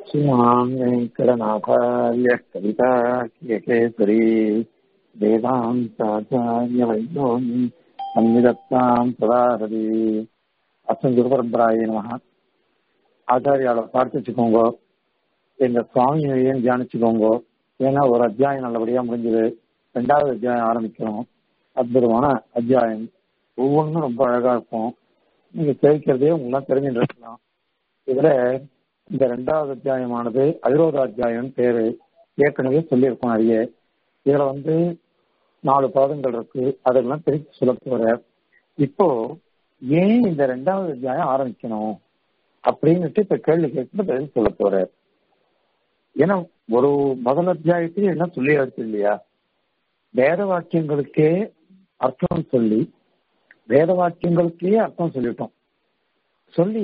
श्रीमान् वेङ्कटनाथार्य कविता केसरी वेदान्ताचार्यवैद्योनि சன்னிதத்தாம் சதாரதி அசன் குருபரம்பராய நமக ஆச்சாரியால பிரார்த்திச்சுக்கோங்க எங்க சுவாமியையும் தியானிச்சுக்கோங்க ஏன்னா ஒரு அத்தியாயம் நல்லபடியா முடிஞ்சது ரெண்டாவது அத்தியாயம் ஆரம்பிக்கிறோம் அற்புதமான அத்தியாயம் ஒவ்வொன்றும் ரொம்ப அழகா இருக்கும் நீங்க கேட்கிறதே உங்களுக்கு தெரிஞ்சுட்டு இருக்கலாம் இதுல இந்த ரெண்டாவது அத்தியாயமானது அவிரோத அத்தியாயம் பேரு ஏற்கனவே சொல்லியிருக்கோம் நிறைய இதுல வந்து நாலு பாதங்கள் இருக்கு அதெல்லாம் பிரித்து சொல்ல போற இப்போ ஏன் இந்த ரெண்டாவது அத்தியாயம் ஆரம்பிக்கணும் அப்படின்னுட்டு இப்ப கேள்வி கேட்டு பதில் சொல்ல போற ஏன்னா ஒரு முதல் அத்தியாயத்தையும் எல்லாம் சொல்லியாச்சு இல்லையா வேத வாக்கியங்களுக்கே அர்த்தம் சொல்லி வேத வாக்கியங்களுக்கே அர்த்தம் சொல்லிட்டோம் சொல்லி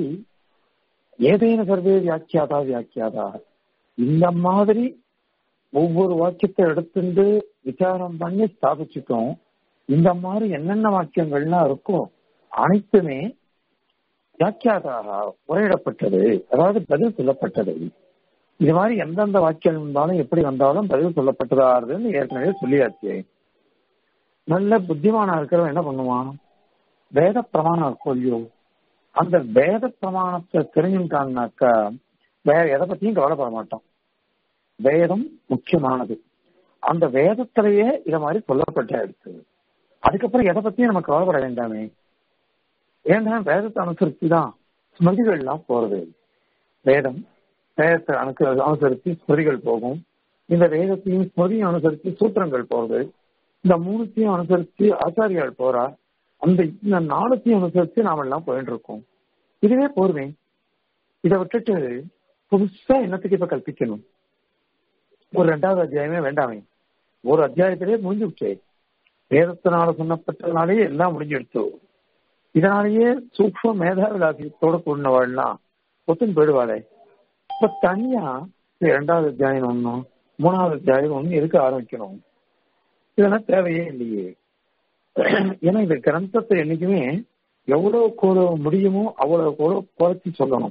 ஏதேன சர்வே வியாக்கியாதா வியாக்கியாதா இந்த மாதிரி ஒவ்வொரு வாக்கியத்தை எடுத்துட்டு விசாரம் பண்ணி ஸ்தாபிச்சுட்டோம் இந்த மாதிரி என்னென்ன வாக்கியங்கள்லாம் இருக்கோ அனைத்துமே வியாக்கியாதாக உரையிடப்பட்டது அதாவது பதில் சொல்லப்பட்டது இது மாதிரி எந்தெந்த வாக்கியம் இருந்தாலும் எப்படி வந்தாலும் பதில் சொல்லப்பட்டதாருன்னு ஏற்கனவே சொல்லியாச்சு நல்ல புத்திமானா இருக்கிறவன் என்ன பண்ணுவான் வேத பிரமாணம் இருக்கும் இல்லையோ அந்த வேத பிரமாணத்தை தெரிஞ்சுட்டான்னாக்கா வேற எதை பத்தியும் கவலைப்பட மாட்டான் வேதம் முக்கியமானது அந்த வேதத்திலேயே இத மாதிரி சொல்லப்பட்ட எடுத்து அதுக்கப்புறம் எதை பத்தியும் நம்ம கவலைப்பட வேண்டாமே ஏன்னா வேதத்தை அனுசரித்து தான் ஸ்மிருதிகள் எல்லாம் போறது வேதம் வேதத்தை அனுச அனுசரித்து ஸ்மிருதிகள் போகும் இந்த வேதத்தையும் ஸ்மிருதியும் அனுசரித்து சூத்திரங்கள் போறது இந்த மூணுத்தையும் அனுசரித்து ஆச்சாரியால் போறா அந்த இந்த நாலுத்தையும் அனுசரித்து நாம எல்லாம் போயிட்டு இருக்கோம் இதுவே போர்வேன் இதை விட்டுட்டு புதுசா என்னத்துக்கு இப்ப கல்பிக்கணும் ஒரு ரெண்டாவது அத்தியாயமே வேண்டாமே ஒரு அத்தியாயத்திலே முடிஞ்சு விட்டே வேதத்தினால சொன்னப்பட்டதுனாலேயே எல்லாம் முடிஞ்சிடுச்சு இதனாலேயே சூக்ம மேதாவிலாசியத்தோட கூடினவாள்லாம் ஒத்துன்னு போயிடுவாளே இப்ப தனியா இரண்டாவது அத்தியாயம் ஒண்ணும் மூணாவது அத்தியாயம் ஒண்ணு எதுக்கு ஆரம்பிக்கணும் இதெல்லாம் தேவையே இல்லையே ஏன்னா இந்த கிரந்தத்தை என்னைக்குமே எவ்வளவு கூட முடியுமோ அவ்வளவு கூட குறைச்சி சொல்லணும்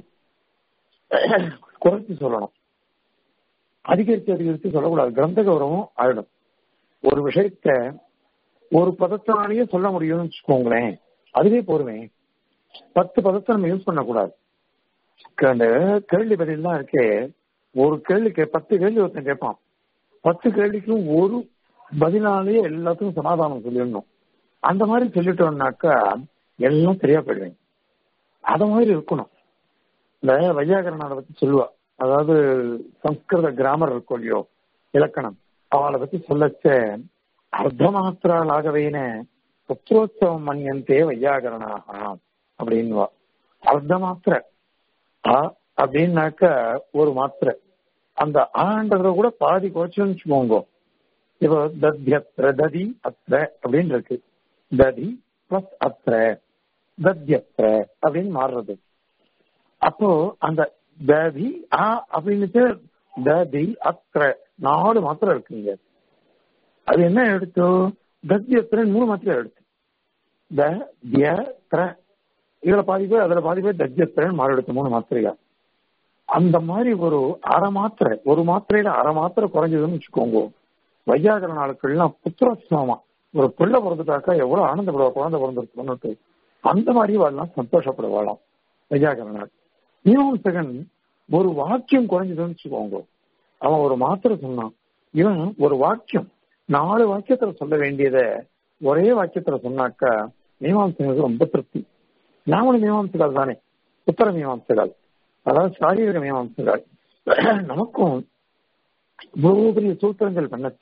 குறைச்சி சொல்லணும் அதிகரித்து அதிகரித்து சொல்லக்கூடாது கிரந்த கௌரவம் ஆயிடும் ஒரு விஷயத்த ஒரு பதத்தினாலேயே சொல்ல முடியும்னு வச்சுக்கோங்களேன் அதுவே போருவேன் பத்து பதத்தை நம்ம யூஸ் பண்ணக்கூடாது அந்த கேள்வி பதிலாம் இருக்கே ஒரு கேள்விக்கு பத்து கேள்வி ஒருத்தன் கேட்பான் பத்து கேள்விக்கும் ஒரு பதினாலேயே எல்லாத்துக்கும் சமாதானம் சொல்லிடணும் அந்த மாதிரி சொல்லிட்டோம்னாக்கா எல்லாம் சரியா போயிடுவேன் அத மாதிரி இருக்கணும் இந்த வையாகரனால பத்தி சொல்லுவா அதாவது சம்ஸ்கிருத கிராமர் இருக்கும் இல்லையோ இலக்கணம் அவளை பத்தி சொல்லச்ச அர்த்தமாத்திராலாகவேன புத்திரோத்சவம் மன்யந்தே வையாகரணாக அப்படின்வா அர்த்த மாத்திர ஆ அப்படின்னாக்க ஒரு மாத்திரை அந்த ஆன்றத கூட பாதி குறைச்சுன்னு வச்சுக்கோங்க இப்போ தத்யத்ர ததி அத்ர அப்படின்னு இருக்கு ததி பிளஸ் அத்ர தத்யத்ர அப்படின்னு மாறுறது அப்போ அந்த ததி ஆ அப்படின்னுட்டு ததி அத்ர நாலு மாத்திரை இருக்குங்க அது என்ன எடுத்து தத்யத்திரன் மூணு மாத்திரை எடுத்து த திய திர இதுல பாதி பேர் அதுல பாதி பேர் தத்யத்திரன் மாறு எடுத்து மூணு மாத்திரையா அந்த மாதிரி ஒரு அரை மாத்திரை ஒரு மாத்திரையில அரை மாத்திரை குறைஞ்சதுன்னு வச்சுக்கோங்க வையாகர நாளுக்கள்லாம் புத்திரோத்சவமா ஒரு பிள்ளை பிறந்துட்டாக்கா எவ்வளவு ஆனந்தப்படுவா குழந்தை பிறந்திருக்கணும்னு அந்த மாதிரி வாழலாம் சந்தோஷப்படுவாளாம் வையாகர நாள் மீமாம்சகன் ஒரு வாக்கியம் குறைஞ்சதுன்னு வச்சுக்கோங்க அவன் ஒரு மாத்திரை சொன்னான் இவன் ஒரு வாக்கியம் நாலு வாக்கியத்துல சொல்ல வேண்டியத ஒரே வாக்கியத்துல சொன்னாக்கா மீமாம்சகனுக்கு ரொம்ப திருப்தி நாமளும் மீமாம்சகால் தானே உத்தர மீமாம்சகால் அதாவது சாரீரிக மீமாம்சகால் நமக்கும் இவ்வளவு பெரிய சூத்திரங்கள் பண்ணச்ச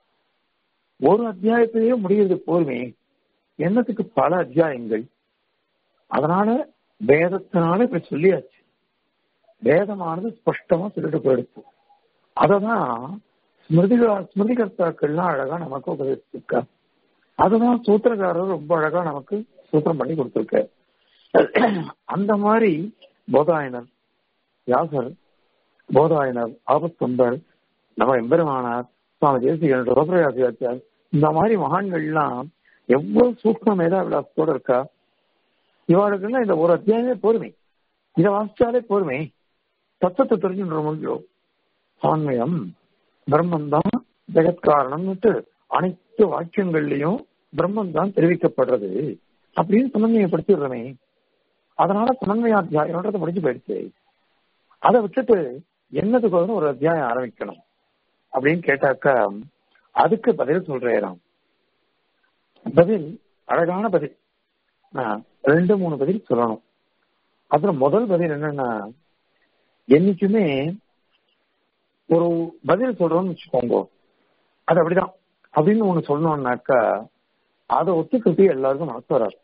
ஒரு அத்தியாயத்திலேயே முடியுது போருமே என்னத்துக்கு பல அத்தியாயங்கள் அதனால வேதத்தினால இப்ப சொல்லியாச்சு வேதமானது ஸ்பஷ்டமா சொல்லிட்டு போயிடுச்சு அததான் ஸ்மிருதிகா ஸ்மிருதிகர்த்தாக்கள்லாம் அழகா நமக்கு உபதேசிச்சிருக்கா அதுதான் சூத்திரக்காரர் ரொம்ப அழகா நமக்கு சூத்திரம் பண்ணி கொடுத்திருக்க அந்த மாதிரி போதாயனர் வியாசர் போதாயனர் ஆபத்தொம்பர் நம்ம எம்பெருமானார் சுவாமி தேசிகன் ரோபரயாசியாச்சார் இந்த மாதிரி மகான்கள்லாம் எவ்வளவு சூக்ம மேதா விலாசத்தோட இருக்கா இவாளுக்கெல்லாம் இந்த ஒரு அத்தியாயமே போருமே இதை வாசிச்சாலே போருமே தத்துவத்தை தெரிஞ்சுன்ற முடியும் ஆன்மயம் பிரம்மன் தான் ஜெகத்காரணம்னுட்டு அனைத்து வாக்கியங்கள்லயும் பிரம்மன் தான் தெரிவிக்கப்படுறது அப்படின்னு சமன்வயப்படுத்திடுறமே அதனால சமன்வயாத்தியாயம்ன்றதை முடிஞ்சு போயிடுச்சு அதை விட்டுட்டு என்னதுக்கு ஒரு அத்தியாயம் ஆரம்பிக்கணும் அப்படின்னு கேட்டாக்கா அதுக்கு பதில் சொல்றேன் பதில் அழகான பதில் நான் ரெண்டு மூணு பதில் சொல்லணும் அதுல முதல் பதில் என்னன்னா என்னைக்குமே ஒரு பதில் சொல்றோம்னு வச்சுக்கோங்க அது அப்படிதான் அப்படின்னு ஒண்ணு சொல்லணும்னாக்கா அதை ஒத்துக்கிறது எல்லாருக்கும் மனசு வராது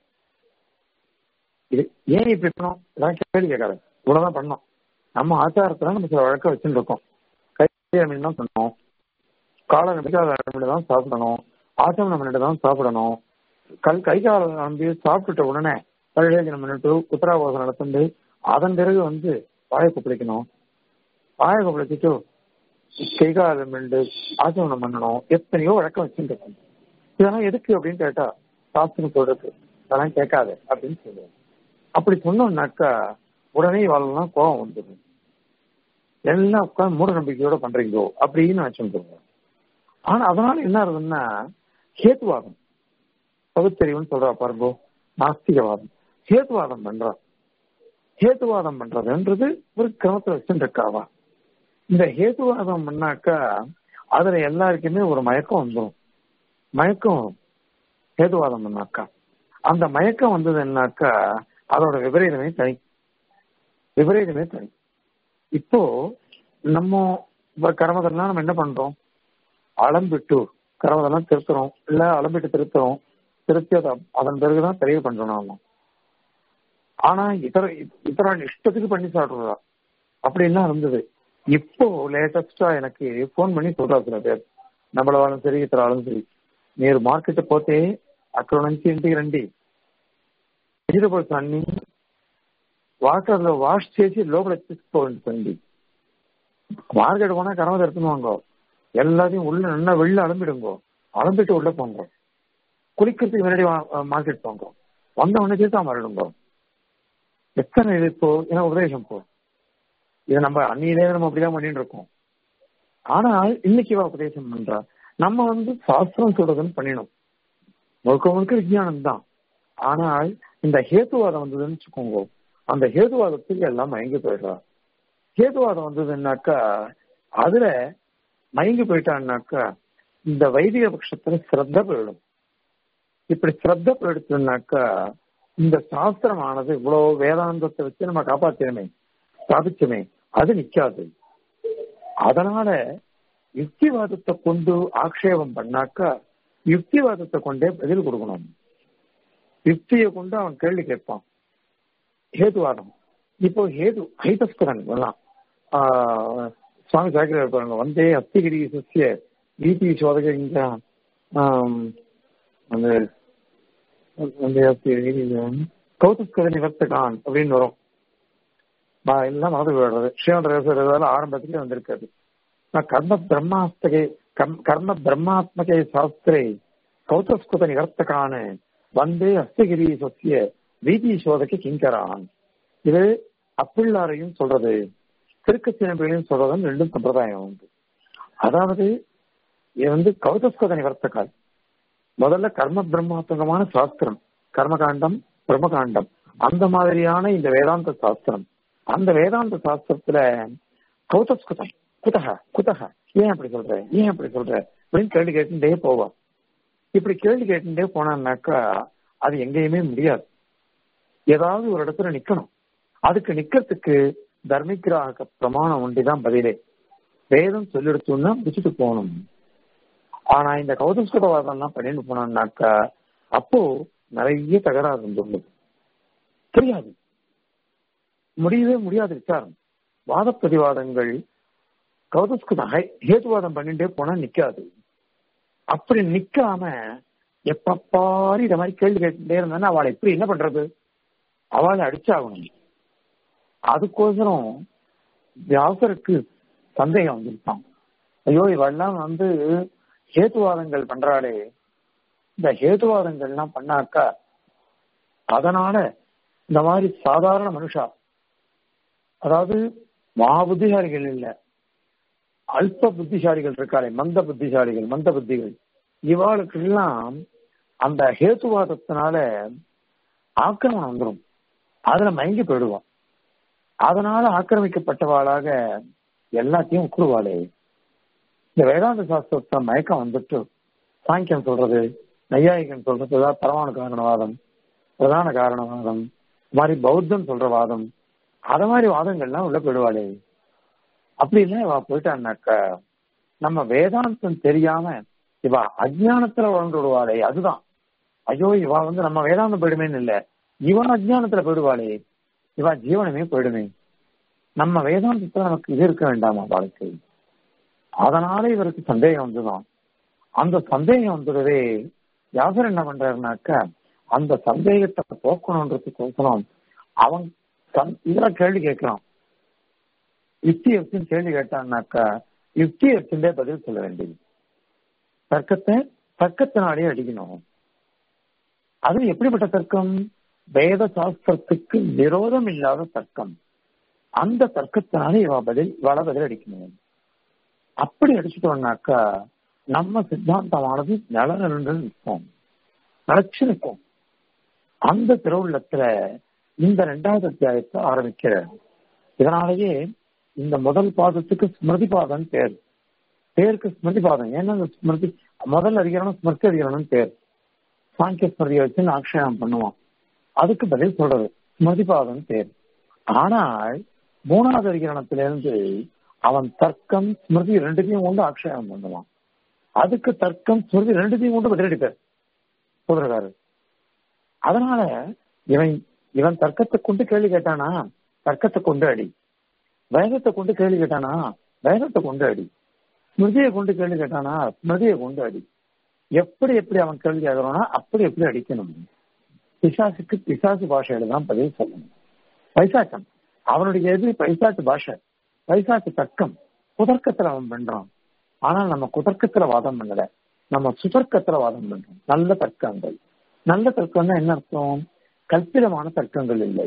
இது ஏன் இப்படி பண்ணோம் இதெல்லாம் கேள்வி கேட்காது இவ்வளவுதான் பண்ணோம் நம்ம ஆச்சாரத்துல நம்ம சில வழக்கம் வச்சுட்டு இருக்கோம் கை மீன் தான் பண்ணோம் காலை நம்பிக்கை தான் சாப்பிடணும் ஆச்சமனம் பண்ணிட்டு தான் சாப்பிடணும் கல் கை கால நம்பி சாப்பிட்டுட்ட உடனே பல்வேஜனம் பண்ணிட்டு உத்தராவாசம் நடத்துண்டு அதன் பிறகு வந்து வாயை கொப்பளிக்கணும் வாயை கொப்பளிச்சுட்டு கை காலம் பண்ணிட்டு ஆச்சமனம் பண்ணணும் எத்தனையோ வழக்கம் வச்சுட்டு இதெல்லாம் எதுக்கு அப்படின்னு கேட்டா சாஸ்திரம் சொல்றது அதெல்லாம் கேட்காது அப்படின்னு சொல்லுவோம் அப்படி சொன்னோம்னாக்கா உடனே இவாளெல்லாம் கோபம் வந்துடும் எல்லாம் உட்காந்து மூட நம்பிக்கையோட பண்றீங்களோ அப்படின்னு வச்சுருக்கோம் ஆனா அதனால என்ன ஆகுதுன்னா ஹேத்துவாதம் பகுத்தறிவுன்னு சொல்றா பாருங்கோ நாஸ்திகவாதம் ஹேத்துவாதம் பண்றா ஹேத்துவாதம் பண்றதுன்றது ஒரு கிரமத்துல வச்சுருக்காவா இந்த ஹேத்துவாதம் பண்ணாக்கா அதுல எல்லாருக்குமே ஒரு மயக்கம் வந்துடும் மயக்கம் வரும் ஹேதுவாதம் பண்ணாக்கா அந்த மயக்கம் வந்ததுன்னாக்கா அதோட விபரீதமே தனி விபரீதமே தனி இப்போ நம்ம கரமதெல்லாம் நம்ம என்ன பண்றோம் அளம்பிட்டு கரமதெல்லாம் திருத்துறோம் இல்ல அளம்பிட்டு திருத்துறோம் திருத்தி அதை அதன் பிறகுதான் தெரிய பண்றோம் நாம ஆனா இதர இதர இஷ்டத்துக்கு பண்ணி சாப்பிடுறா அப்படின்லாம் இருந்தது இப்போ லேட்டஸ்டா எனக்கு போன் பண்ணி சொல்றா சில பேர் நம்மளாலும் சரி ఇతరాலும் సరి మీరు మార్కెట్ పోతే అక్కడ నుంచి ఇంటికి రండి వెజిటబుల్స్ అన్ని వాటర్ లో వాష్ చేసి లోపల తీసుకోండి மார்க்கெட் போனா கனவு எடுத்துவாங்க எல்லாத்தையும் உள்ள நல்லா வெளில அலம்பிடுங்க அலம்பிட்டு உள்ள போங்க குளிக்கிறதுக்கு முன்னாடி மார்க்கெட் போங்க வந்த உடனே தீர்த்தா மாறிடுங்க எத்தனை இது இப்போ ஏன்னா உபதேசம் போ இதை நம்ம அன்னியிலே நம்ம அப்படிதான் பண்ணிட்டு இருக்கோம் ஆனால் இன்னைக்கு உபதேசம் பண்றா நம்ம வந்து சாஸ்திரம் சொல்றதுன்னு பண்ணிடணும் முழுக்க முழுக்க விஜயானம் தான் ஆனால் இந்த ஹேத்துவாதம் வந்ததுன்னு வச்சுக்கோங்க அந்த ஹேதுவாதத்துக்கு எல்லாம் மயங்கி போயிடுறா ஹேதுவாதம் வந்ததுன்னாக்கா அதுல மயங்கி போயிட்டான்னாக்கா இந்த வைதிக பட்சத்துல சிரத்த போயிடும் இப்படி சிரத்த போயிடுச்சுனாக்கா இந்த சாஸ்திரமானது இவ்வளவு வேதாந்தத்தை வச்சு நம்ம காப்பாத்தினமே ஸ்தாபிச்சமே அது நிக்காது அதனால யுக்திவாதத்தை கொண்டு ஆக்ஷேபம் பண்ணாக்கா யுக்திவாதத்தை கொண்டே பதில் கொடுக்கணும் யுக்தியை கொண்டு அவன் கேள்வி கேட்பான் ஹேதுவாதம் இப்போ ஹேது ஹைதஸ்கரன் எல்லாம் சுவாமி சாக்கிர பாருங்க வந்தே அஸ்திகிரி சசிய வீதி சோதக இங்க அந்த கௌதஸ்கர நிவர்த்தகான் அப்படின்னு வரும் எல்லாம் மறந்து போயிடுறது ஸ்ரீமந்த ஆரம்பத்திலே வந்திருக்காது கர்ம பிரம்மாஸ்தகே கர்ம பிரம்மாத்மகே சாஸ்திரே கௌதஸ்குத நிவர்த்தகான வந்தே அஸ்தகிரி சசிய வீதி சோதகை கிங்கரான் இது அப்பிள்ளாரையும் சொல்றது திருக்கச்சினப்பையும் சொல்றதும் ரெண்டும் சம்பிரதாயம் உண்டு அதாவது இது வந்து கௌதஸ்கத நிவர்த்தகால் முதல்ல கர்ம பிரம்மாத்மகமான சாஸ்திரம் கர்மகாண்டம் பிரம்மகாண்டம் அந்த மாதிரியான இந்த வேதாந்த சாஸ்திரம் அந்த வேதாந்த சாஸ்திரத்துல கௌதஸ்குதம் குதக குதக ஏன் அப்படி சொல்ற ஏன் அப்படி சொல்ற அப்படின்னு கேள்வி கேட்டுட்டே போவோம் இப்படி கேள்வி கேட்டுட்டே போனான்னாக்கா அது எங்கேயுமே முடியாது ஏதாவது ஒரு இடத்துல நிக்கணும் அதுக்கு நிக்கிறதுக்கு தர்மிகிராக பிரமாணம் ஒண்டிதான் பதிலே வேதம் சொல்லிடுச்சோம்னா முடிச்சுட்டு போகணும் ஆனா இந்த கௌதஸ்கரவாதம் எல்லாம் பண்ணிட்டு போனோம்னாக்கா அப்போ நிறைய தகராறு இருந்துள்ளது தெரியாது முடியவே முடியாது விசாரம் வாத பிரதிவாதங்கள் கௌதஸ்குதம் ஹேதுவாதம் பண்ணிட்டே போனா நிக்காது அப்படி நிக்காம எப்ப பாரு இத மாதிரி கேள்வி கேட்டுட்டே இருந்தா அவளை எப்படி என்ன பண்றது அவளை அடிச்சாகணும் அதுக்கோசரம் வியாசருக்கு சந்தேகம் வந்துருக்கான் ஐயோ இவெல்லாம் வந்து ஹேத்துவாதங்கள் பண்றாளே இந்த ஹேத்துவாதங்கள்லாம் பண்ணாக்கா அதனால இந்த மாதிரி சாதாரண மனுஷா அதாவது மகா புத்திசாலிகள் இல்ல அல்ப புத்திசாலிகள் இருக்காளே மந்த புத்திசாலிகள் மந்த புத்திகள் இவாளுக்கெல்லாம் அந்த ஹேத்துவாதத்தினால ஆக்கிரமணம் வந்துடும் அதுல மயங்கி போயிடுவான் அதனால ஆக்கிரமிக்கப்பட்டவாளாக எல்லாத்தையும் உக்குருவாளே இந்த வேதாந்த சாஸ்திரத்தை மயக்கம் வந்துட்டு சாங்கியம் சொல்றது நையாயிகன் சொல்றது ஏதாவது பரமாணு காரணவாதம் பிரதான காரணவாதம் இது மாதிரி பௌத்தம் சொல்ற வாதம் அத மாதிரி வாதங்கள்லாம் உள்ள போயிடுவாளே அப்படி இல்லை இவ போயிட்டான்னாக்க நம்ம வேதாந்தம் தெரியாம இவ அஜ்ஞானத்துல வளர்ந்து விடுவாளே அதுதான் ஐயோ இவ வந்து நம்ம வேதாந்தம் போயிடுமேன்னு இல்ல இவன் அஜ்ஞானத்துல போயிடுவாளே இவ ஜீவனமே போயிடுமே நம்ம வேதாந்தத்துல நமக்கு இது இருக்க வேண்டாமா வாழ்க்கை அதனால இவருக்கு சந்தேகம் வந்துதான் அந்த சந்தேகம் வந்துடவே யாசர் என்ன பண்றாருனாக்க அந்த சந்தேகத்தை போக்கணுன்றதுக்கோசரம் அவன் சந்- இதுல கேள்வி கேட்கிறான் யுக்தி எடுத்துன்னு கேள்வி கேட்டான்னாக்கா யுக்தி எடுத்துட்டே பதில் சொல்ல வேண்டியது தர்க்கத்தை தர்க்கத்தினாலே அடிக்கணும் அது எப்படிப்பட்ட தர்க்கம் வேத சாஸ்திரத்துக்கு விரோதம் இல்லாத தர்க்கம் அந்த தர்க்கத்தினாலே இவ பதில் இவள பதில் அடிக்கணும் அப்படி அடிச்சுட்டோம்னாக்கா நம்ம சித்தாந்தமானது நிலநின்று நிற்போம் நிலைச்சு நிற்போம் அந்த திருவுள்ளத்துல இந்த ரெண்டாவது அத்தியாயத்தை ஆரம்பிக்கிற இதனாலேயே இந்த முதல் பாதத்துக்கு ஸ்மிருதி பாதம் பேர் பேருக்கு ஸ்மிருதி பாதம் ஏன்னா இந்த ஸ்மிருதி முதல் அதிகரணம் ஸ்மிருதி அதிகரணம் பேர் சாங்கிய ஸ்மிருதியை வச்சு ஆக்ஷேபம் பண்ணுவான் அதுக்கு பதில் சொல்றது ஸ்மிருதி பாதம் பேர் ஆனால் மூணாவது அதிகரணத்திலிருந்து அவன் தர்க்கம் ஸ்மிருதி ரெண்டுத்தையும் கொண்டு ஆக்ஷேபம் பண்ணுவான் அதுக்கு தர்க்கம் ஸ்மிருதி ரெண்டுத்தையும் கொண்டு பதிலடிப்பார் சூதரகாரர் அதனால இவன் இவன் தர்க்கத்தை கொண்டு கேள்வி கேட்டானா தர்க்கத்தை கொண்டு அடி வேகத்தை கொண்டு கேள்வி கேட்டானா வேகத்தை கொண்டு அடி ஸ்மிருதியை கொண்டு கேள்வி கேட்டானா ஸ்மிருதியை கொண்டு அடி எப்படி எப்படி அவன் கேள்வி கேட்கறானா அப்படி எப்படி அடிக்கணும் பிசாசுக்கு பிசாசு பாஷையில தான் பதில் சொல்லணும் பைசாக்கம் அவனுடைய எதிரி பைசாச்சு பாஷை பைசாச்சு தர்க்கம் குதர்க்கத்துல அவன் பண்றான் ஆனால் நம்ம குதர்க்கத்துல வாதம் பண்ணல நம்ம சுதர்க்கத்துல வாதம் பண்றோம் நல்ல தர்க்கங்கள் நல்ல தர்க்கம்னா என்ன அர்த்தம் கல்பிதமான தர்க்கங்கள் இல்லை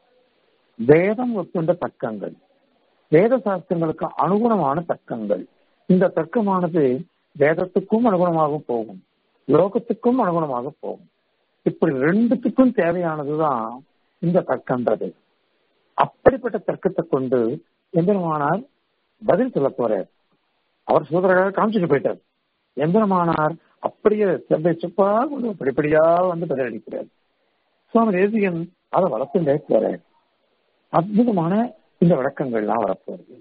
வேதம் ஒத்துண்ட தர்க்கங்கள் வேத சாஸ்திரங்களுக்கு அனுகுணமான தர்க்கங்கள் இந்த தர்க்கமானது வேதத்துக்கும் அனுகுணமாக போகும் லோகத்துக்கும் அனுகுணமாக போகும் இப்படி ரெண்டுத்துக்கும் தேவையானதுதான் இந்த தர்க்கன்றது அப்படிப்பட்ட தர்க்கத்தை கொண்டு எம்பெருமானார் பதில் சொல்ல போறார் அவர் சூதரராக காமிச்சிட்டு போயிட்டார் எம்பெருமானார் அப்படியே செவ்வை சுப்பா கொண்டு படிப்படியா வந்து பதிலளிக்கிறார் சுவாமி தேசிகன் அதை வளர்த்துட்டே போறார் அற்புதமான இந்த விளக்கங்கள்லாம் வரப்போகுது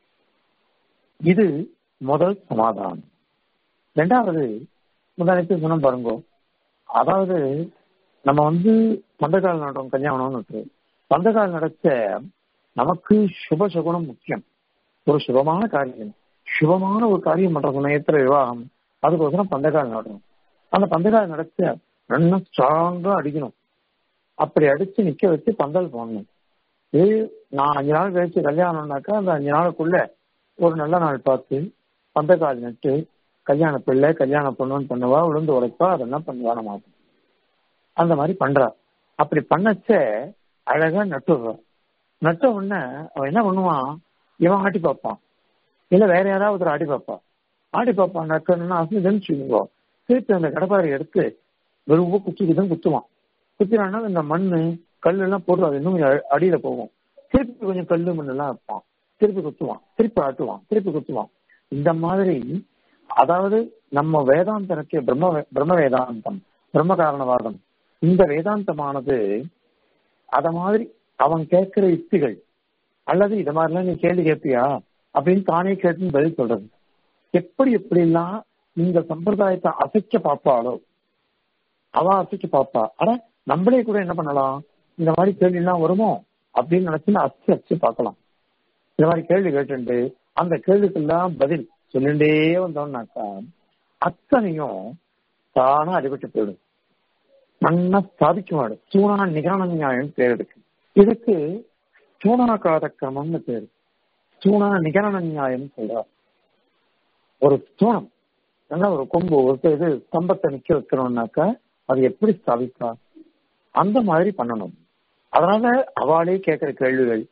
இது முதல் சமாதானம் ரெண்டாவது முதலமைச்சர் சொன்ன பாருங்க அதாவது நம்ம வந்து பந்தகால் நடுறோம் கல்யாணம்னு பந்தகால் நடத்த நமக்கு சுப சகுனம் முக்கியம் ஒரு சுபமான காரியம் சுபமான ஒரு காரியம் பண்ற சமயத்துல விவாகம் அதுக்கோசரம் பந்தகால் நடுறோம் அந்த பந்தகால் நடத்த ரெண்டும் ஸ்ட்ராங்கா அடிக்கணும் அப்படி அடிச்சு நிக்க வச்சு பந்தல் போடணும் இது நான் அஞ்சு நாள் கழிச்சு கல்யாணம்னாக்கா அந்த அஞ்சு நாளுக்குள்ள ஒரு நல்ல நாள் பார்த்து பந்தக்கால் நட்டு கல்யாண பிள்ளை கல்யாண பொண்ணுன்னு பண்ணுவா விழுந்து உடைப்பா அதெல்லாம் பண்ணுவா நம்ம அந்த மாதிரி பண்றா அப்படி பண்ணச்ச அழகா நட்டுடுறான் நட்ட உடனே அவன் என்ன பண்ணுவான் இவன் ஆட்டி பார்ப்பான் இல்ல வேற யாராவது ஒரு ஆடி பார்ப்பான் ஆடி பார்ப்பான் நட்டணும்னா அசைதுன்னு வச்சுக்கோங்க திருப்பி அந்த கடப்பாரை எடுத்து வெறும் குச்சிக்குதான் குத்துவான் குத்தினான்னா இந்த மண்ணு கல் எல்லாம் போட்டு அது இன்னும் கொஞ்சம் அடியில போகும் திருப்பி கொஞ்சம் கல்லு மண் எல்லாம் வைப்பான் திருப்பி குத்துவான் திருப்பி ஆட்டுவான் திருப்பி குத்துவான் இந்த மாதிரி அதாவது நம்ம வேதாந்தனுக்கு பிரம்ம பிரம்ம வேதாந்தம் பிரம்ம காரணவாதம் இந்த வேதாந்தமானது அத மாதிரி அவன் கேட்கிற யுக்திகள் அல்லது இத மாதிரிலாம் நீ கேள்வி கேட்பியா அப்படின்னு தானே கேட்டு பதில் சொல்றது எப்படி எப்படி எல்லாம் இந்த சம்பிரதாயத்தை அசைக்க பார்ப்பாளோ அவ அசைக்க பார்ப்பா ஆனா நம்மளே கூட என்ன பண்ணலாம் இந்த மாதிரி கேள்வி எல்லாம் வருமோ அப்படின்னு நினைச்சு அச்சு அச்சு பார்க்கலாம் இந்த மாதிரி கேள்வி கேட்டு அந்த கேள்விக்கெல்லாம் பதில் சொல்லிண்டே வந்தோம்னாக்கா அத்தனையும் தானா அடிபட்டு போயிடும் நன்னா ஸ்தாபிக்குவாடு சூனா நிகரண நியாயம் பேர் இருக்கு இதுக்கு ஸ்தூணாகாத கிரமம்னு பேரு ஸ்தூணா நிகரண நியாயம் சொல்றார் ஒரு ஸ்தூணம் ஏன்னா ஒரு கொம்பு ஒரு இது ஸ்தம்பத்தை நிக்க வைக்கணும்னாக்கா அது எப்படி ஸ்தாபிப்பா அந்த மாதிரி பண்ணணும் அதனால அவளே கேட்கிற கேள்விகள்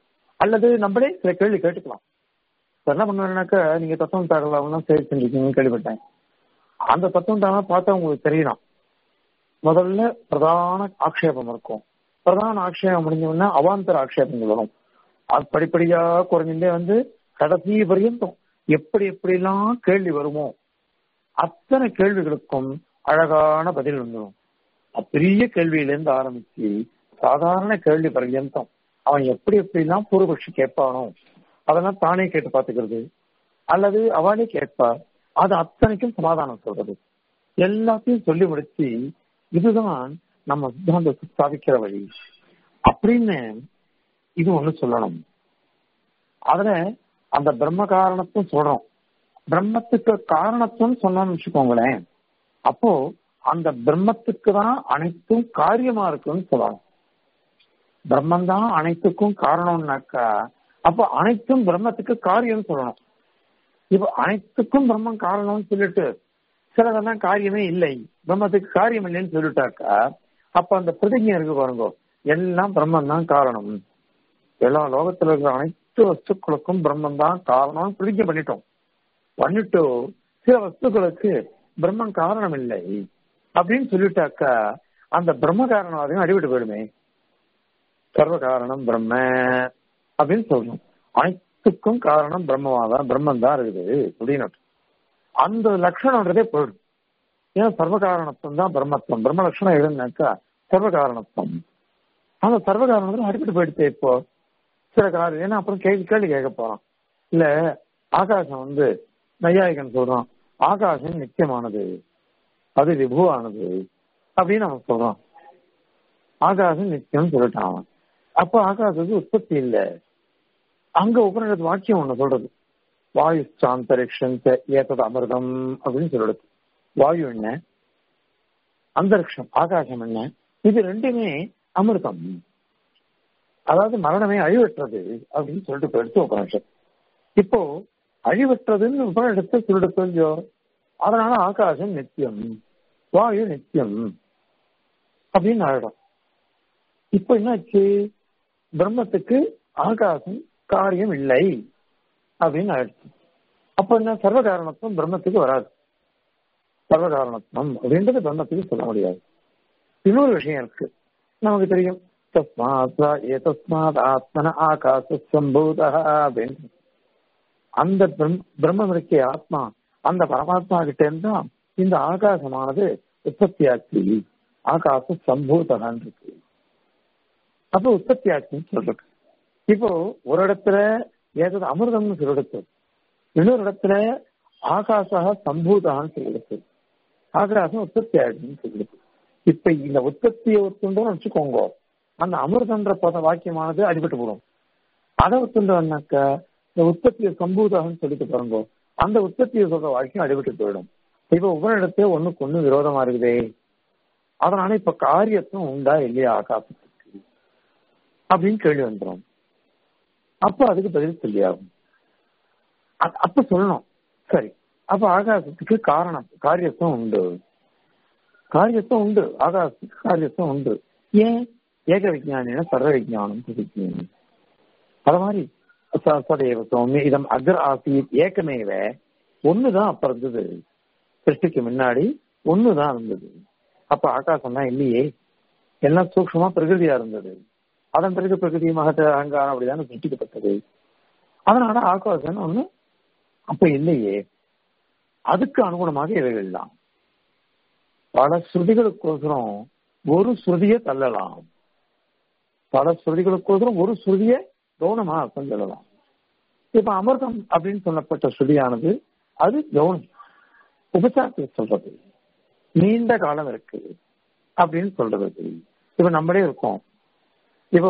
அல்லது நம்மளே சில கேள்வி கேட்டுக்கலாம் இப்ப என்ன பண்ணுவேன்னாக்கா நீங்க தத்துவம் தாக்கலாம் சேல் செஞ்சிருக்கீங்கன்னு கேள்விப்பட்டேன் அந்த தத்துவம் தானா பார்த்தா உங்களுக்கு தெரியணும் முதல்ல பிரதான ஆக்ஷேபம் இருக்கும் பிரதான ஆக்ஷேபம் முடிஞ்சோம்னா அவாந்தர ஆக்ஷேபங்கள் வரும் அது படிப்படியா குறைஞ்சுட்டே வந்து கடைசி பரியந்தம் எப்படி எப்படிலாம் கேள்வி வருமோ அத்தனை கேள்விகளுக்கும் அழகான பதில் வந்துடும் பெரிய கேள்வியிலேருந்து ஆரம்பிச்சு சாதாரண கேள்வி பர்யந்தம் அவன் எப்படி எப்படிலாம் பூர்வபக்ஷி கேட்பானோ அதெல்லாம் தானே கேட்டு பார்த்துக்கிறது அல்லது அவனே கேட்பார் அது அத்தனைக்கும் சமாதானம் சொல்றது எல்லாத்தையும் சொல்லி முடிச்சு இதுதான் நம்ம சித்தாந்தத்தை ஸ்தாபிக்கிற வழி அப்படின்னு இது ஒண்ணு சொல்லணும் அதுல அந்த பிரம்ம காரணத்தும் சொல்றோம் பிரம்மத்துக்கு காரணத்தும் சொன்னோம்னு வச்சுக்கோங்களேன் அப்போ அந்த பிரம்மத்துக்கு தான் அனைத்தும் காரியமா இருக்குன்னு சொல்லணும் பிரம்மன் தான் அனைத்துக்கும் காரணம்னாக்கா அப்போ அனைத்தும் பிரம்மத்துக்கு காரியம் சொல்லணும் இப்ப அனைத்துக்கும் பிரம்மன் காரணம்னு சொல்லிட்டு சிலதெல்லாம் காரியமே இல்லை பிரம்மத்துக்கு காரியம் இல்லைன்னு சொல்லிட்டாக்கா அப்ப அந்த பிரதிஜை இருக்கு பாருங்க எல்லாம் பிரம்மன் தான் காரணம் எல்லா லோகத்துல இருக்கிற அனைத்து வஸ்துக்களுக்கும் பிரம்மன் தான் காரணம்னு பிரதிஜை பண்ணிட்டோம் பண்ணிட்டு சில வஸ்துக்களுக்கு பிரம்மன் காரணம் இல்லை அப்படின்னு சொல்லிட்டாக்கா அந்த பிரம்ம காரணம் அறிவிட்டு போயிடுமே சர்வ காரணம் பிரம்ம அப்படின்னு சொல்லணும் அனைத்துக்கும் காரணம் பிரம்மவாதான் பிரம்மன் தான் இருக்குது அப்படின்னு அந்த லட்சணம்ன்றதே போயிடும் ஏன்னா சர்வ காரணத்துவம் தான் பிரம்மத்துவம் பிரம்ம லட்சணம் எதுனாக்கா சர்வ காரணத்துவம் அந்த சர்வ காரணத்துல அடிப்பட்டு போயிடுச்சு இப்போ சில காரணம் ஏன்னா அப்புறம் கேள்வி கேள்வி கேட்க போறோம் இல்ல ஆகாசம் வந்து நையாயிகன் சொல்றான் ஆகாசம் நித்தியமானது அது விபுவானது அப்படின்னு அவன் சொல்றான் ஆகாசம் நித்தியம் சொல்லிட்டான் அவன் அப்ப ஆகாசத்துக்கு உற்பத்தி இல்ல அங்க உபநிடத்து வாக்கியம் ஒண்ணு சொல்றது வாயு சாந்தரிக்ஷம் ஏத்தது அமிர்தம் அப்படின்னு சொல்றது வாயு என்ன அந்தரிக்ஷம் ஆகாசம் என்ன இது ரெண்டுமே அமிர்தம் அதாவது மரணமே அழிவற்றது அப்படின்னு சொல்லிட்டு போயிடுச்சு உபநிஷத் இப்போ அழிவற்றதுன்னு உபநிடத்தை சொல்லிட்டு கொஞ்சோ அதனால ஆகாசம் நித்தியம் வாயு நித்தியம் அப்படின்னு ஆயிடும் இப்ப என்னாச்சு பிரம்மத்துக்கு ஆகாசம் காரியம் இல்லை அப்படின்னு ஆயிடுச்சு அப்ப என்ன சர்வ காரணத்துவம் பிரம்மத்துக்கு வராது சர்வ காரணத்துவம் அப்படின்றது பிரம்மத்துக்கு சொல்ல முடியாது இன்னொரு விஷயம் இருக்கு நமக்கு தெரியும் தஸ்மாத் ஏ தஸ்மாத் ஆத்மன ஆகாச சம்பூத அப்படின்னு அந்த பிரம்மம் இருக்கே ஆத்மா அந்த பரமாத்மா கிட்ட இருந்தா இந்த ஆகாசமானது உற்பத்தி ஆச்சு ஆகாச சம்பூதகான் இருக்கு அப்ப உற்பத்தி ஆச்சுன்னு சொல்றது இப்போ ஒரு இடத்துல ஏதாவது அமிர்தம்னு சொல்லிடுச்சு இன்னொரு இடத்துல ஆகாசா சம்பூதான்னு சொல்லிடுச்சு ஆகாசம் உற்பத்தி ஆயிடுச்சுன்னு சொல்லிடுச்சு இப்ப இந்த உற்பத்தியை ஒத்துண்டோம்னு வச்சுக்கோங்க அந்த அமிர்தன்ற பத வாக்கியமானது அடிபட்டு போடும் அதை ஒத்துண்டோம்னாக்க இந்த உற்பத்தியை சம்பூதாகன்னு சொல்லிட்டு பாருங்க அந்த உற்பத்தியை சொல்ற வாக்கியம் அடிபட்டு போயிடும் இப்ப உபரிடத்தே ஒண்ணுக்கு ஒண்ணு விரோதமா இருக்குதே அதனால இப்ப காரியத்தும் உண்டா இல்லையா ஆகாசத்துக்கு அப்படின்னு கேள்வி வந்துடும் அப்ப அதுக்கு பதில் சொல்லியாகும் அப்ப சொல்லணும் சரி அப்ப ஆகாசத்துக்கு காரணம் காரியத்துவம் உண்டு காரியத்துவம் உண்டு ஆகாசத்துக்கு காரியத்துவம் உண்டு ஏன் ஏக விஜயானின சர்வ விஜயானம் பிரதிஜானம் அது மாதிரி சதேவ சௌமி இதம் அக்ர ஆசித் ஏக்கமேவ ஒண்ணுதான் அப்ப இருந்தது சிருஷ்டிக்கு முன்னாடி ஒண்ணுதான் இருந்தது அப்ப ஆகாசம் தான் இல்லையே எல்லாம் சூக்ஷமா பிரகிருதியா இருந்தது அதன் பிறகு பிரகிருதி மகத்த அகங்காரம் அப்படிதான் சிருஷ்டிக்கப்பட்டது அதனால ஆகாசம் ஒண்ணு அப்ப இல்லையே அதுக்கு அனுகுணமாக இவைகள் தான் பல ஸ்ருதிகளுக்கோசரம் ஒரு ஸ்ருதியை தள்ளலாம் பல ஸ்ருதிகளுக்கோசரம் ஒரு ஸ்ருதியை கவுனமா அர்த்தம் சொல்லலாம் இப்ப அமிர்தம் அப்படின்னு சொல்லப்பட்ட ஸ்ருதியானது அது கவுனம் உபச்சாரத்தை சொல்றது நீண்ட காலம் இருக்கு அப்படின்னு சொல்றது இப்ப நம்மளே இருக்கோம் இப்போ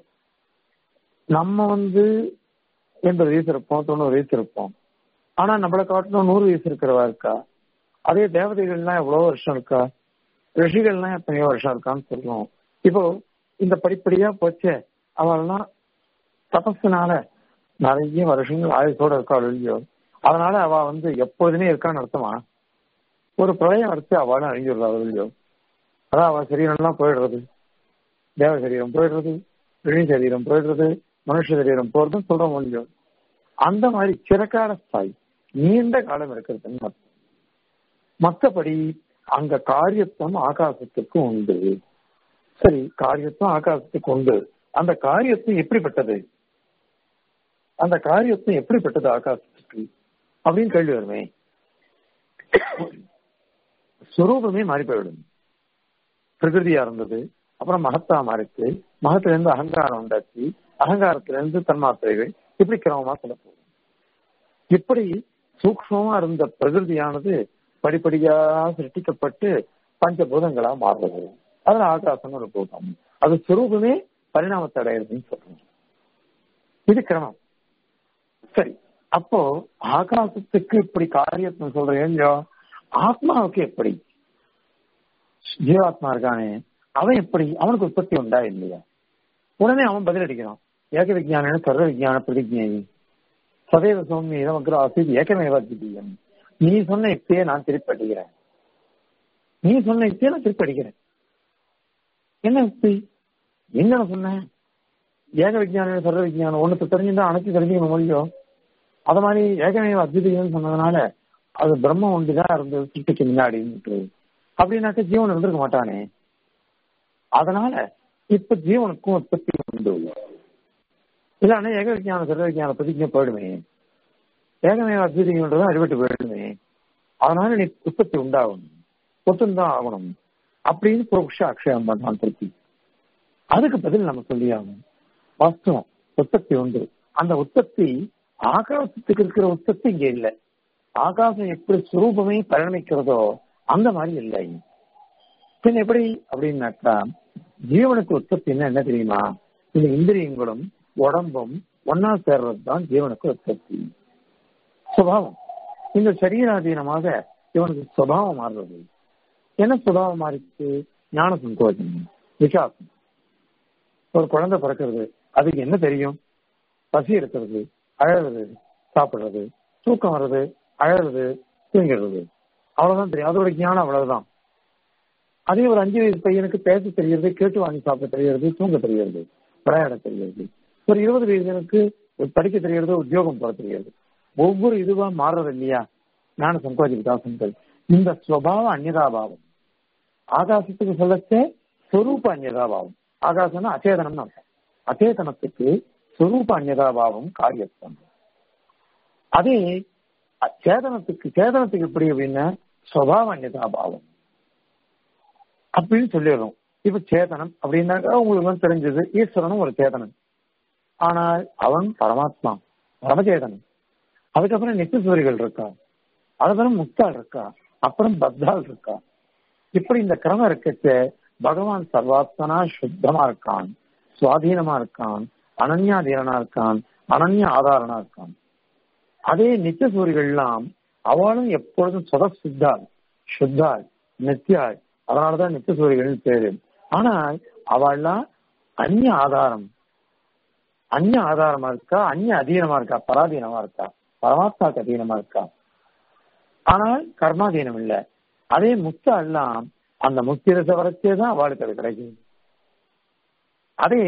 நம்ம வந்து எண்பது வயசு இருப்போம் தொண்ணூறு வயசு இருப்போம் ஆனா நம்மளை காட்டணும் நூறு வயசு இருக்கிறவா இருக்கா அதே தேவதைகள்லாம் எவ்வளவு வருஷம் இருக்கா ரிஷிகள்லாம் எத்தனையோ வருஷம் இருக்கான்னு சொல்லுவோம் இப்போ இந்த படிப்படியா போச்சு அவள்லாம் தபஸ்னால நிறைய வருஷங்கள் ஆயுசோட இருக்கா இல்லையோ அதனால அவ வந்து எப்போதுமே இருக்கான்னு அர்த்தமா ஒரு பிரளயம் அடிச்சு அவளும் அழிஞ்சிடுறா இல்லையோ அதான் அவ சரீரம்லாம் போயிடுறது தேவ சரீரம் போயிடுறது ரிஷி சரீரம் போயிடுறது மனுஷ சரீரம் போறதும் சொல்ற முடியும் அந்த மாதிரி சிறக்கால ஸ்தாய் நீண்ட காலம் இருக்கிறதுன்னு அர்த்தம். மற்றபடி அங்க காரியத்துவம் ஆகாசத்துக்கு உண்டு சரி காரியத்துவம் ஆகாசத்துக்கு உண்டு அந்த காரியத்துவம் எப்படிப்பட்டது அந்த காரியத்துவம் எப்படிப்பட்டது ஆகாசத்துக்கு அப்படின்னு கேள்வி வருமே சுரூபமே மாறி போயிடும் பிரகிருதியா இருந்தது அப்புறம் மகத்தா மாறிச்சு மகத்துல இருந்து அகங்காரம் உண்டாச்சு அகங்காரத்துல இருந்து தன்மாத்திரைகள் இப்படி கிரமமா சொல்ல போகும் இப்படி சூக்மமா இருந்த பிரகிருதியானது படிப்படியா சிருஷ்டிக்கப்பட்டு பஞ்சபூதங்களா மாறுறது அதுல ஆகாசம் ஒரு பூதம் அது சுரூபமே பரிணாமத்தை அடையிறதுன்னு சொல்றோம் இது கிரமம் சரி அப்போ ஆகாசத்துக்கு இப்படி காரியத்தை சொல்றேன் ஆத்மாவுக்கு எப்படி ஜீவாத்மா இருக்கானே அவன் எப்படி அவனுக்கு உற்பத்தி உண்டா இல்லையா உடனே அவன் பதில் அடிக்கிறான் ஏக விஜயான சர்வ விஜயான பிரதிஜை சதேவ சௌமிய இதமக்கிற ஆசிரியர் ஏகமேவ திடீயம் நீ சொன்ன யுக்தியை நான் திருப்பி அடிக்கிறேன் நீ சொன்ன யுக்தியை நான் திருப்பி அடிக்கிறேன் என்ன யுக்தி என்ன சொன்னேன் ஏக விஜயான சர்வ விஜயானம் ஒண்ணுக்கு தெரிஞ்சுட்டா அனைத்து தெரிஞ்சுக்கணும் முடியும் அது மாதிரி ஏகமேவ அத்விதீயம் சொன்னதுனால அது பிரம்ம ஒன்றுதான் இருந்தது சிட்டிக்கு முன்னாடி அப்படின்னாக்க ஜீவன் இருந்திருக்க மாட்டானே அதனால இப்ப ஜீவனுக்கும் உற்பத்தி உண்டு இல்லன்னா ஏக விஜயான சர்வ விஜயான பிரதிஜை போயிடுமே ஏகமேவ அத்விதீயம்ன்றது அடிபட்டு போயிடுமே அதனால நீ உற்பத்தி உண்டாகும் ஒத்துந்தான் ஆகணும் அப்படின்னு புரோக்ஷ அக்ஷயம் பண்ணான் திருப்பி அதுக்கு பதில் நம்ம சொல்லி ஆகணும் வாஸ்தவம் உற்பத்தி உண்டு அந்த உற்பத்தி ஆகாசத்துக்கு இருக்கிற உற்பத்தி இங்க இல்லை ஆகாசம் எப்படி சுரூபமே பரிணமிக்கிறதோ அந்த மாதிரி இல்லை பின் எப்படி அப்படின்னாக்கா ஜீவனுக்கு உற்பத்தி என்ன தெரியுமா இந்த இந்திரியங்களும் உடம்பும் ஒன்னா சேர்றது தான் ஜீவனுக்கு உற்பத்தி சுபாவம் இந்த சரீராதீனமாக இவனுக்கு சுபாவம் மாறுறது என்ன சுபாவம் மாறிச்சு ஞான சங்கோஜம் விகாசம் ஒரு குழந்தை பிறக்கிறது அதுக்கு என்ன தெரியும் பசி இருக்கிறது அழறது சாப்பிடுறது தூக்கம் வர்றது அழறது தூங்கிடுறது அவ்வளவுதான் தெரியும் அதோட ஞானம் அவ்வளவுதான் அதே ஒரு அஞ்சு வயசு பையனுக்கு பேச தெரிகிறது கேட்டு வாங்கி சாப்பிட தெரிகிறது தூங்க தெரிகிறது விளையாட தெரிகிறது ஒரு இருபது வயசுக்கு படிக்க தெரிகிறது உத்தியோகம் போட தெரிகிறது ஒவ்வொரு இதுவா மாறுறது இல்லையா ஞான சங்கோஜ விகாசங்கள் இந்த ஸ்வபாவம் அந்நிதாபாவம் ஆகாசத்துக்கு சொல்லச்சே ஸ்வரூப அந்நிதாபாவம் ஆகாசம்னா அச்சேதனம் அர்த்தம் அச்சேதனத்துக்கு ஸ்வரூப அந்நிதாபாவம் காரியத்துவம் அதே சேதனத்துக்கு சேதனத்துக்கு எப்படி அப்படின்னா சுவாவ அந்நிதாபாவம் அப்படின்னு சொல்லிடுறோம் இப்ப சேதனம் அப்படின்னாக்கா உங்களுக்கு வந்து தெரிஞ்சது ஈஸ்வரனும் ஒரு சேதனம் ஆனால் அவன் பரமாத்மா பரமச்சேதனம் அதுக்கப்புறம் நித்தியசூரிகள் இருக்கா அதுக்கப்புறம் முக்தாள் இருக்கா அப்புறம் பத்தாள் இருக்கா இப்படி இந்த கிரமம் இருக்கச்ச பகவான் சர்வாத்மனா சுத்தமா இருக்கான் சுவாதீனமா இருக்கான் அனன்யாதீனனா இருக்கான் அனன்ய ஆதாரனா இருக்கான் அதே நித்திய சூரிகள்லாம் அவளும் எப்பொழுதும் சுத சித்தாள் சுத்தாள் நித்தியாள் அதனாலதான் நித்திய சூரிகள் பேரு ஆனால் அவள்லாம் அந்நிய ஆதாரம் அந்நிய ஆதாரமா இருக்கா அந்நிய அதீனமா இருக்கா பராதீனமா இருக்கா பரமாத்மாக்கு அதீனமா இருக்கா ஆனால் கர்மாதீனம் இல்ல அதே முக்த எல்லாம் அந்த முக்தி ரச வரச்சே தான் அவளுக்கு அது கிடைக்கும் அதே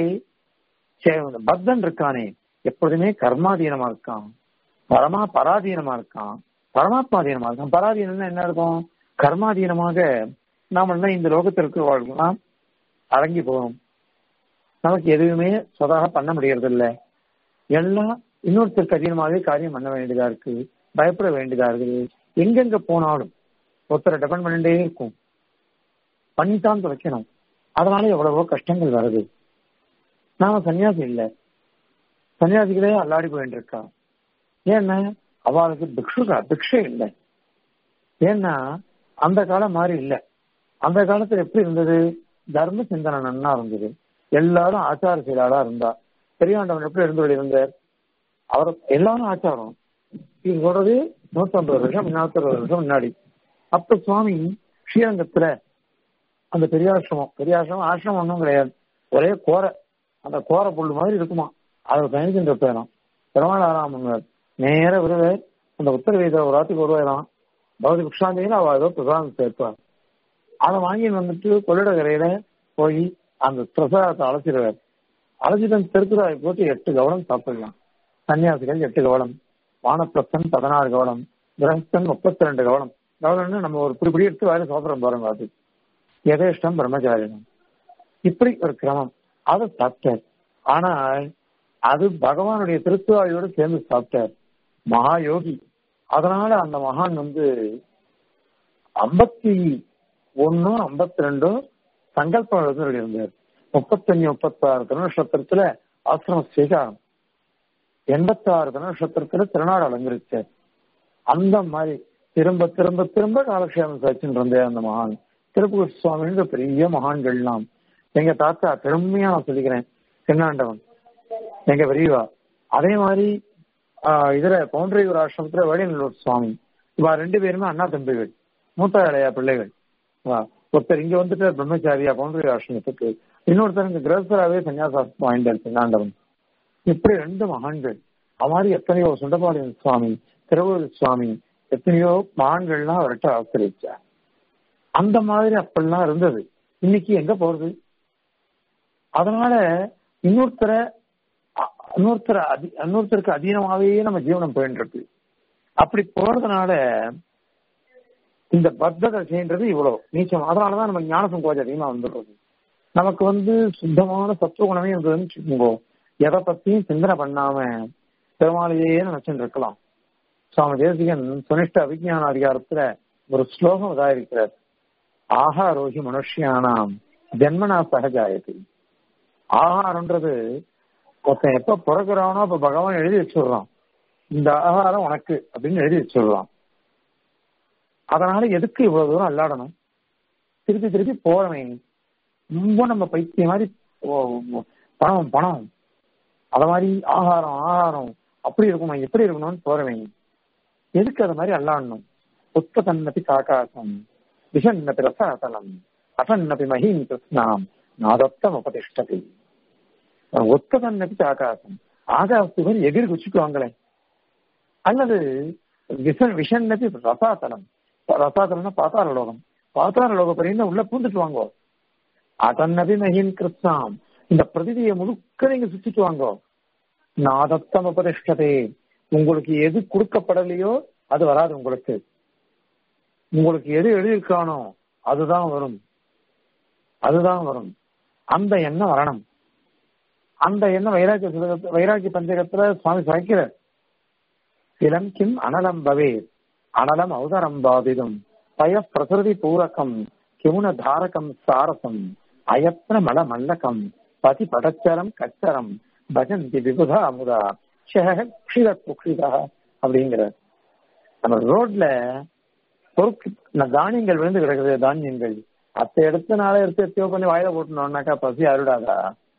பக்தன் இருக்கானே எப்பொழுதுமே கர்மாதீனமா இருக்கான் பரமா பராதீனமா இருக்கான் பரமாத்மாதீனமா இருக்கான் பராதீனம்னா என்ன இருக்கும் கர்மாதீனமாக நாம என்ன இந்த லோகத்திற்கு வாழ்க்கலாம் அடங்கி போகணும் நமக்கு எதுவுமே சொதாக பண்ண முடியறது இல்ல எல்லாம் இன்னொருத்தருக்கு அதீனமாகவே காரியம் பண்ண வேண்டியதா இருக்கு பயப்பட வேண்டியதா இருக்குது எங்கெங்க போனாலும் ஒருத்தரை டிபெண்ட் பண்ணிட்டே இருக்கும் பண்ணித்தான் துவைக்கணும் அதனால எவ்வளவோ கஷ்டங்கள் வருது நாம சன்னியாசி இல்லை சன்னியாசிகளே அல்லாடி போயிட்டு இருக்கா ஏன்னா அவளுக்கு பிக்ஷுகா பிக்ஷை இல்லை ஏன்னா அந்த காலம் மாதிரி இல்லை அந்த காலத்துல எப்படி இருந்தது தர்ம சிந்தனை நன்னா இருந்தது எல்லாரும் ஆச்சார செயலாளா இருந்தா பெரியாண்டவன் எப்படி இருந்து இருந்தார் அவர் எல்லாரும் ஆச்சாரம் இது சொல்றது நூத்தம்பது வருஷம் நாற்பது வருஷம் முன்னாடி அப்ப சுவாமி ஸ்ரீரங்கத்துல அந்த பெரியாசிரமம் பெரியாசிரமம் ஆசிரமம் ஒன்றும் கிடையாது ஒரே கோரை அந்த கோரை புல் மாதிரி இருக்குமா அவர் பயணிக்கின்ற பேரும் பெருமாளாராமன் நேர வருவார் அந்த உத்தர வேத ஒரு ராத்துக்கு வருவாராம் பௌதி புக்ஷாந்தியில் அவ ஏதோ பிரசாதம் சேர்ப்பார் அதை வாங்கி வந்துட்டு கொள்ளிடக்கரையில போய் அந்த பிரசாதத்தை அழைச்சிடுவார் அலஜிதன் திருக்குறாய் போட்டு எட்டு கவலம் சாப்பிடலாம் சன்னியாசிகள் எட்டு கவலம் வானப்பிரஸ்தன் பதினாறு கவலம் கிரகஸ்தன் முப்பத்தி ரெண்டு கவலம் கவலம்னு நம்ம ஒரு குறிப்பிடி எடுத்து வாயில சாப்பிடுறோம் பாருங்க அது எதேஷ்டம் பிரம்மச்சாரியம் இப்படி ஒரு கிரமம் அதை சாப்பிட்டார் ஆனால் அது பகவானுடைய திருத்துவாயோடு சேர்ந்து சாப்பிட்டார் மகா யோகி அதனால அந்த மகான் வந்து ஐம்பத்தி ஒன்னு ஐம்பத்தி ரெண்டும் சங்கல்பம் இருந்தார் முப்பத்தஞ்சு முப்பத்தாறு திருநட்சத்திரத்துல ஆசிரம ஸ்வீகாரம் எண்பத்தாறு திருநட்சத்திரத்துல திருநாடு அலங்கரிச்சார் அந்த மாதிரி திரும்ப திரும்ப திரும்ப காலக்ஷேமம் சச்சின்னு இருந்தேன் அந்த மகான் திருப்பூர் சுவாமின்ற பெரிய மகான்கள்லாம் எங்க தாத்தா பெருமையா நான் சொல்லிக்கிறேன் தென்னாண்டவன் எங்க பெரியவா அதே மாதிரி ஆஹ் இதுல பவுண்டரியூர் ஆசிரமத்துல வேடியநல்லூர் சுவாமி இவா ரெண்டு பேருமே அண்ணா தம்பிகள் மூத்த இளையா பிள்ளைகள் வா. ஒருத்தர் இங்க வந்துட்டு பிரம்மச்சாரியா பவுண்டரி ஆசிரமத்துக்கு இன்னொருத்தர் இங்க கிரகஸ்தராகவே சன்னியாசாஸ்திரம் வாங்கிட்டார் தென்னாண்டவன் இப்படி ரெண்டு மகான்கள் அது மாதிரி எத்தனையோ சுண்டபாளையம் சுவாமி திருவூர் சுவாமி எத்தனையோ மகான்கள்லாம் அவர்கிட்ட ஆசிரிச்சார் அந்த மாதிரி அப்படிலாம் இருந்தது இன்னைக்கு எங்க போறது அதனால இன்னொருத்தரை அ- இன்னொருத்தரை அதி இன்னொருத்தருக்கு அதீனமாவே நம்ம ஜீவனம் போயிட்டு இருக்கு அப்படி போறதுனால இந்த பத்த தசைன்றது இவ்வளவு நீச்சம் அதனாலதான் நம்ம ஞான சங்கோஜம் அதிகமா வந்துடுறது நமக்கு வந்து சுத்தமான சத்துவ குணமே இருந்ததுன்னு வச்சுக்கோங்க எதை பத்தியும் சிந்தனை பண்ணாம பெருமாளையே நினைச்சுட்டு இருக்கலாம் சுவாமி தேசிகன் சுனிஷ்ட அபிஜான அதிகாரத்துல ஒரு ஸ்லோகம் உதாரிக்கிறார் ஆகாரோகி மனுஷியானாம் ஜென்மனா சகஜாயதி ஆகாரம்ன்றது ஒருத்தன் எப்ப பிறகுறானோ அப்ப பகவான் எழுதி வச்சுடுறான் இந்த ஆகாரம் உனக்கு அப்படின்னு எழுதி வச்சுடுறான் அதனால எதுக்கு இவ்வளவு தூரம் அல்லாடணும் திருப்பி திருப்பி போறவன் ரொம்ப நம்ம பைத்தியம் மாதிரி ஓ, ஓ, பணம் பணம் அத மாதிரி ஆகாரம் ஆகாரம் அப்படி இருக்கணும் எப்படி இருக்கணும்னு போறவன் எதுக்கு அது மாதிரி அல்லாடணும் புத்த தன்னபி காக்காசம் விஷன்னபி ரசாசலம் அசன்னபி மஹீம் கிருஷ்ணாம் நாதத்தம் உபதிஷ்டதி ஒத்த தன்னபி ஆகாசம் ஆகாசத்து மாதிரி எகிரி குச்சிக்குவாங்களே அல்லது விஷன் விஷன்னபி ரசாதலம் ரசாதலம்னா பாத்தார லோகம் பாத்தார லோக பரிந்து உள்ள பூந்துட்டு வாங்கோ அதன்னபி மஹீம் கிருஷ்ணாம் இந்த பிரதிதியை முழுக்க நீங்க சுத்திட்டு வாங்கோ நாதத்தம் உபதிஷ்டதே உங்களுக்கு எது கொடுக்கப்படலையோ அது வராது உங்களுக்கு உங்களுக்கு எது எழுதியிருக்கானோ அதுதான் வரும் அதுதான் வரும் அந்த எண்ணம் வரணும் அந்த எண்ணம் வைராக்கிய சுலகத்து- வைராக்கிய பஞ்சகத்துல சுவாமி சாய்க்கிறார் இளம் கிம் அனலம் பவே அனலம் ஔதரம் பாதிதம் பய பிரகிருதி பூரகம் கிமுன தாரகம் சாரசம் அயத்ன மல மல்லகம் பதி படச்சரம் கச்சரம் பஜந்தி விபுதா அமுதா க்ஷித குக்ஷிதா அப்படிங்கிற நம்ம ரோட்ல பொறுக்கு ந- தானியங்கள் விழுந்து கிடக்குது தானியங்கள் அத்த எடுத்து நாளை எடுத்து எத்தியோ பண்ணி வாயில போட்டணும்னாக்கா பசி அருடாதா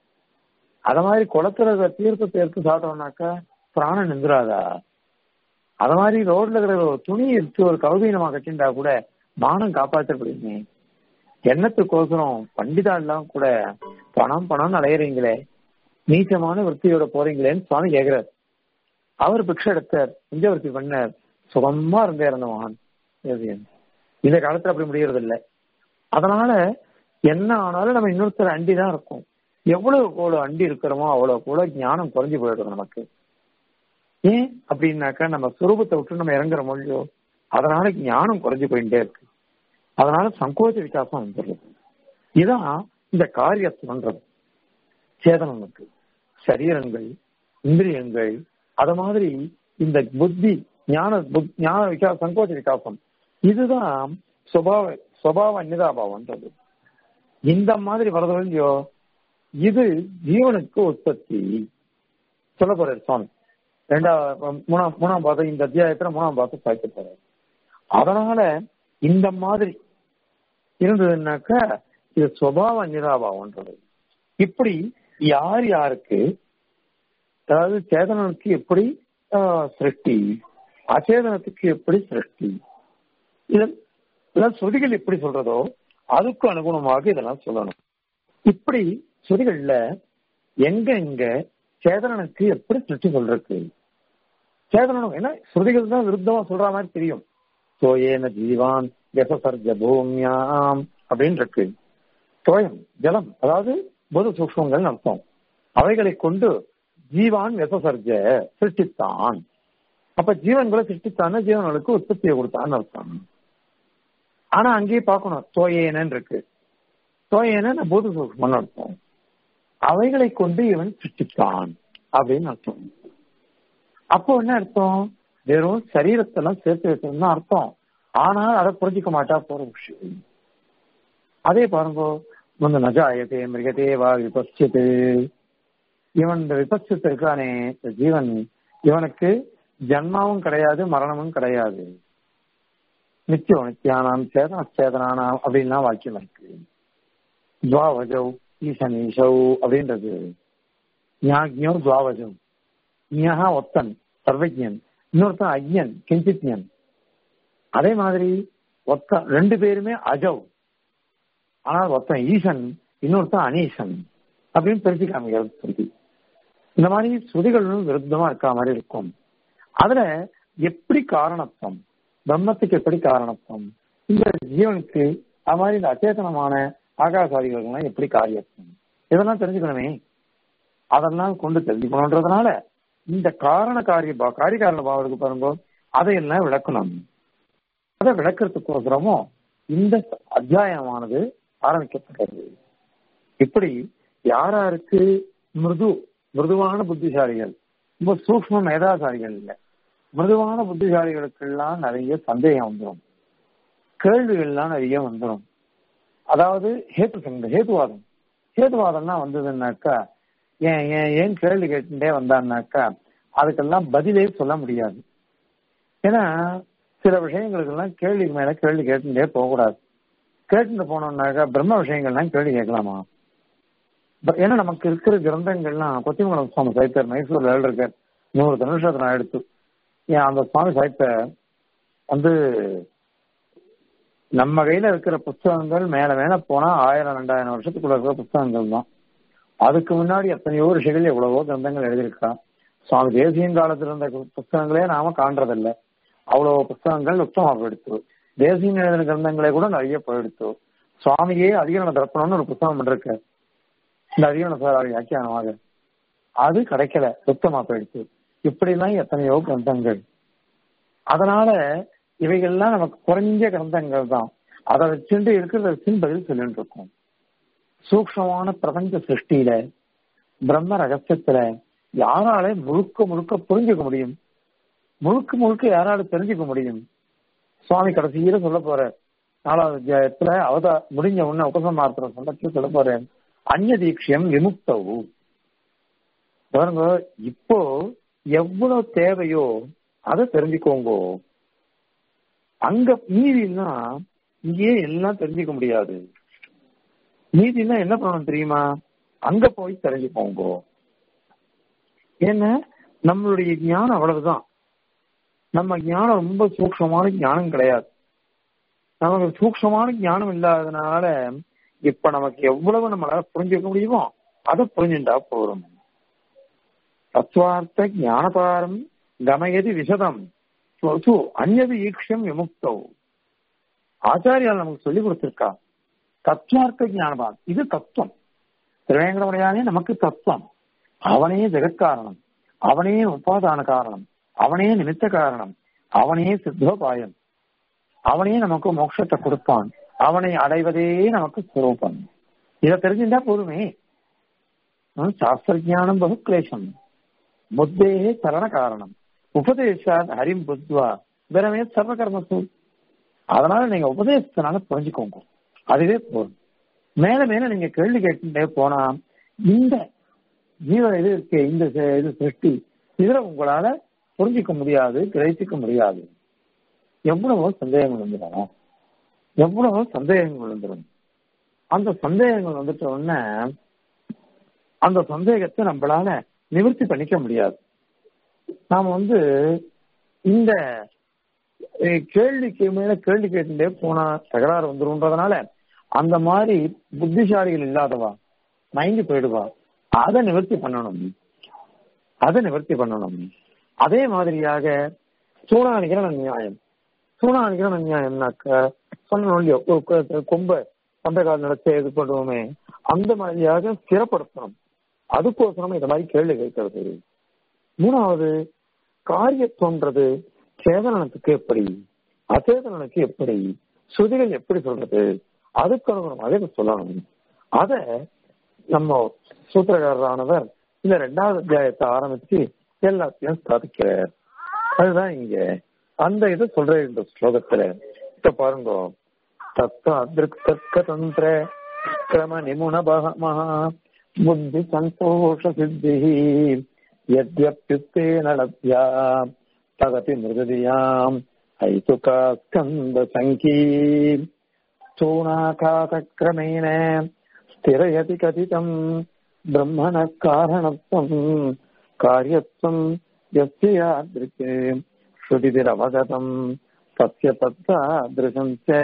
அத மாதிரி குளத்துல தீர்த்தத்தை எடுத்து சாப்பிட்டோம்னாக்கா பிராணம் நின்றுராதா அத மாதிரி ரோட்ல இருக்கிற ஒரு துணி எடுத்து ஒரு கௌதீனமா கட்டிண்டா கூட மானம் காப்பாற்றப்படுமே எண்ணத்துக்கோசரம் பண்டிதா எல்லாம் கூட பணம் பணம்னு அலையறீங்களே நீச்சமான விற்பியோட போறீங்களேன்னு சுவாமி கேக்குறார் அவர் பிக்ஷை எடுத்தார் குஞ்சவர்த்தி பண்ணார் சுகமா இருந்தே இருந்த மகான் தேசிகன். இந்த காலத்துல அப்படி முடியறது இல்ல அதனால என்ன ஆனாலும் நம்ம இன்னொருத்தர் அண்டி தான் இருக்கும் எவ்வளவு கூட அண்டி இருக்கிறோமோ அவ்வளவு கூட ஞானம் குறைஞ்சு போயிடும் நமக்கு ஏன் அப்படின்னாக்கா நம்ம சுரூபத்தை விட்டு நம்ம இறங்குற மொழியோ அதனால ஞானம் குறைஞ்சு போயிட்டே இருக்கு அதனால சங்கோச்ச விகாசம் வந்துடுது இதான் இந்த காரியத்துவன்றது சேதனனுக்கு சரீரங்கள் இந்திரியங்கள் அத மாதிரி இந்த புத்தி ஞான புத்- ஞான விகாசம் சங்கோச்ச விகாசம் இதுதான் சுபாவ சுபாவ அந்நிதாபாவம்ன்றது இந்த மாதிரி வரது இல்லையோ இது ஜீவனுக்கு உற்பத்தி சொல்ல போறாரு சுவாமி ரெண்டாவது மூணாம் மூணாம் பாதம் இந்த அத்தியாயத்துல மூணாம் பாதம் சாய்க்க போறாரு அதனால இந்த மாதிரி இருந்ததுன்னாக்கா இது சுபாவ அந்நிதாபாவம்ன்றது இப்படி யார் யாருக்கு அதாவது சேதனனுக்கு எப்படி ஆஹ், சிருஷ்டி அச்சேதனத்துக்கு எப்படி சிருஷ்டி இதன் இதெல்லாம் ஸ்ருதிகள் எப்படி சொல்றதோ அதுக்கு அனுகுணமாக இதெல்லாம் சொல்லணும் இப்படி ஸ்ருதிகள்ல எங்க எங்க சேதனனுக்கு எப்படி சிருஷ்டி சொல்றதுக்கு சேதனம் ஏன்னா ஸ்ருதிகள் தான் விருத்தமா சொல்ற மாதிரி தெரியும் சோயேன ஜீவான் யசசர்ஜ பூமியாம் அப்படின்னு இருக்கு தோயம் ஜலம் அதாவது பொது சூக்மங்கள் அர்த்தம் அவைகளை கொண்டு ஜீவான் விசசர்ஜ சிருஷ்டித்தான் அப்ப ஜீவன்களை சிருஷ்டித்தான ஜீவன்களுக்கு உற்பத்தியை கொடுத்தான்னு அர்த்தம் ஆனா அங்கேயே பார்க்கணும் தோயேனன் இருக்கு தோயேன பூத சூக்மன் அர்த்தம் அவைகளை கொண்டு இவன் சிருஷ்டித்தான் அப்படின்னு அர்த்தம் அப்போ என்ன அர்த்தம் வெறும் சரீரத்தெல்லாம் சேர்த்து வைக்கணும்னு அர்த்தம் ஆனால் அதை புரிஞ்சுக்க மாட்டா போற விஷயம் அதே பாருங்க முந்த நஜாயத்தே மிருகத்தே வா விபட்சியது இவன் இந்த விபட்சத்து இருக்கானே இந்த ஜீவன் இவனுக்கு ஜன்மாவும் கிடையாது மரணமும் கிடையாது நித்தியம் நித்தியானாம் சேதன சேதனானாம் அப்படின்லாம் வாக்கியம் இருக்கு துவாவஜவ் ஈசனீஷவ் அப்படின்றது ஞாக்ஞோ துவாவஜவ் ஞா ஒத்தன் சர்வஜன் இன்னொருத்தன் அஜ்யன் கிஞ்சித்யன் அதே மாதிரி ஒத்த ரெண்டு பேருமே அஜவ் ஆனால் ஒருத்தன் ஈசன் இன்னொருத்தன் அனீசன் அப்படின்னு பிரிச்சு காமிக்கிறது ஸ்ருதி இந்த மாதிரி ஸ்ருதிகளும் விருத்தமா இருக்கா மாதிரி இருக்கும் அதுல எப்படி காரணத்துவம் பிரம்மத்துக்கு எப்படி காரணத்துவம் இந்த ஜீவனுக்கு அது மாதிரி இந்த அச்சேதனமான ஆகாசாதிகளுக்கெல்லாம் எப்படி காரியத்துவம் இதெல்லாம் தெரிஞ்சுக்கணுமே அதெல்லாம் கொண்டு தெரிஞ்சுக்கணுன்றதுனால இந்த காரண காரிய பா- காரிய காரண பாவத்துக்கு பாருங்க அதையெல்லாம் விளக்கணும் அதை விளக்கறதுக்கோசரமும் இந்த அத்தியாயமானது ஆரம்பிக்கப்பட்டது இப்படி யாராருக்கு மிருது மிருதுவான புத்திசாலிகள் ரொம்ப சூக்ம மேதாசாலிகள் இல்லை மிருதுவான புத்திசாலிகளுக்கெல்லாம் நிறைய சந்தேகம் வந்துடும் கேள்விகள்லாம் நிறைய வந்துடும் அதாவது ஹேத்து சங்க ஹேத்துவாதம் ஹேத்துவாதம்னா வந்ததுன்னாக்கா ஏன் ஏன் ஏன் கேள்வி கேட்டுட்டே வந்தான்னாக்கா அதுக்கெல்லாம் பதிலே சொல்ல முடியாது ஏன்னா சில விஷயங்களுக்கெல்லாம் கேள்விக்கு மேல கேள்வி கேட்டுட்டே போகக்கூடாது கேட்டுட்டு போனோம்னாக்கா பிரம்ம விஷயங்கள்லாம் கேள்வி கேட்கலாமா ப- ஏன்னா நமக்கு இருக்கிற கிரந்தங்கள்லாம் கொத்திமங்கலம் சுவாமி சாய்த்தார் மைசூர்ல எழுதிருக்கார் நூறு தனுஷத்துல நான் எடுத்து ஏன் அந்த சுவாமி சாய்த்த வந்து நம்ம கையில இருக்கிற புஸ்தகங்கள் மேல மேல போனா ஆயிரம் ரெண்டாயிரம் வருஷத்துக்குள்ள இருக்கிற புஸ்தகங்கள் தான் அதுக்கு முன்னாடி எத்தனையோ ரிஷிகள் எவ்வளவோ கிரந்தங்கள் எழுதியிருக்கா சுவாமி தேசியம் காலத்துல இருந்த புஸ்தகங்களே நாம காண்றதில்ல அவ்வளவு புஸ்தகங்கள் உத்தமா போயிடுத்து தேசியம் எழுதின கிரந்தங்களே கூட நிறைய போயிடுத்து சுவாமியே அதிகரண தர்ப்பணம்னு ஒரு புஸ்தகம் பண்ணிருக்க இந்த அதிகரண சாராரி வியாக்கியானமாக அது கிடைக்கல சுத்தமா போயிடுச்சு இப்படி எல்லாம் எத்தனையோ கிரந்தங்கள் அதனால இவைகள்லாம் நமக்கு குறைஞ்ச கிரந்தங்கள் தான் அதை வச்சுட்டு இருக்கிறத வச்சுன்னு பதில் சொல்லிட்டு இருக்கோம் சூக்ஷமான பிரபஞ்ச சிருஷ்டியில பிரம்ம ரகசியத்துல யாரால முழுக்க முழுக்க புரிஞ்சுக்க முடியும் முழுக்க முழுக்க யாரால தெரிஞ்சுக்க முடியும் சுவாமி கடைசியில சொல்ல போற நாலாவது அத்தியாயத்துல அவதா முடிஞ்ச உடனே உபசமார்த்தம் சொல்லச்சு சொல்ல போற அந்நிய தீட்சியம் விமுக்தவு பாருங்க இப்போ எவ்வளவு தேவையோ அதை தெரிஞ்சுக்கோங்க அங்க மீதினா இங்கேயே எல்லாம் தெரிஞ்சுக்க முடியாது மீதினா என்ன பண்ணணும் தெரியுமா அங்க போய் தெரிஞ்சுக்கோங்க ஏன்னா நம்மளுடைய ஞானம் அவ்வளவுதான் நம்ம ஞானம் ரொம்ப சூக்ஷமான ஞானம் கிடையாது நமக்கு சூக்ஷமான ஞானம் இல்லாதனால இப்ப நமக்கு எவ்வளவு நம்மளால புரிஞ்சுக்க முடியுமோ அதை புரிஞ்சுட்டா போறோம் தத்துவார்த்த ஞானபாரம் கமயதி விசதம் சு அந்நது ஈக்ஷம் விமுக்தோ ஆச்சாரியால் நமக்கு சொல்லி கொடுத்திருக்கா தத்துவார்த்த ஞானபாரம் இது தத்துவம் திருவேங்கடமுடையானே நமக்கு தத்துவம் அவனே ஜெகத்காரணம் அவனே உபாதான காரணம் அவனே நிமித்த காரணம் அவனே சித்தோபாயம் அவனே நமக்கு மோட்சத்தை கொடுப்பான் அவனை அடைவதே நமக்கு சுரூபம் இதை தெரிஞ்சுட்டா போதுமே ஹம், சாஸ்திர ஞானம் பகு கிளேசம் புத்தேகே சரண காரணம் உபதேசாத் ஹரிம் புத்வா விரமே சர்வ கர்மசு அதனால நீங்க உபதேசத்தினால புரிஞ்சுக்கோங்க அதுவே போதும் மேல மேல நீங்க கேள்வி கேட்டுட்டே போனா இந்த ஜீவ இது இருக்கே இந்த ச- இது சிருஷ்டி இதுல உங்களால புரிஞ்சிக்க முடியாது கிரகிக்க முடியாது எவ்வளவோ சந்தேகங்கள் வந்துடும் எவ்வளவோ சந்தேகங்கள் வந்துடும் அந்த சந்தேகங்கள் வந்துட்ட உடனே அந்த சந்தேகத்தை நம்மளால நிவர்த்தி பண்ணிக்க முடியாது நாம வந்து இந்த அஹ், கேள்விக்கு மேல கேள்வி கேட்டுட்டே போனா தகராறு வந்துரும்ன்றதுனால அந்த மாதிரி புத்திசாலிகள் இல்லாதவா மயங்கி போயிடுவா அதை நிவர்த்தி பண்ணணும் அதை நிவர்த்தி பண்ணணும் அதே மாதிரியாக சூடானிக்கிற நியாயம் சூடானிக்கிற நியாயம்னாக்க சொன்னோம் இல்லையோ ஒரு கொ- கொம்பை பந்த கால நடத்த இது பண்ணுவோமே அந்த மாதிரியாக ஸ்திரப்படுத்தணும் அதுக்கோசரம் இந்த மாதிரி கேள்வி கேட்கறது மூணாவது காரியத்துவன்றது சேதனத்துக்கு எப்படி அச்சேதனனுக்கு எப்படி ஸ்ருதிகள் எப்படி சொல்றது அதுக்கு அனுகுணமாக இதை சொல்லணும் அத நம்ம சூத்திரகாரரானவர் இந்த ரெண்டாவது அத்தியாயத்தை ஆரம்பிச்சு எல்லாத்தையும் சாதிக்கிறார் அதுதான் இங்க அந்த இதை சொல்ற இந்த ஸ்லோகத்துல இப்ப பாருங்க தத்துவ அதிருக் தர்க்க தந்திர கிரம நிமுண மகா புத்தி சந்தோஷ சித்தி यद्यप्युक्तेन लभ्या तदपि मृगदियाम् हैतुका स्कन्द सङ्की स्थूणाकातक्रमेण स्थिरयति कथितम् ब्रह्मणः कारणत्वम् कार्यत्वम् यस्य यादृक् श्रुतिभिरवगतम् तस्य तत्तादृशम् च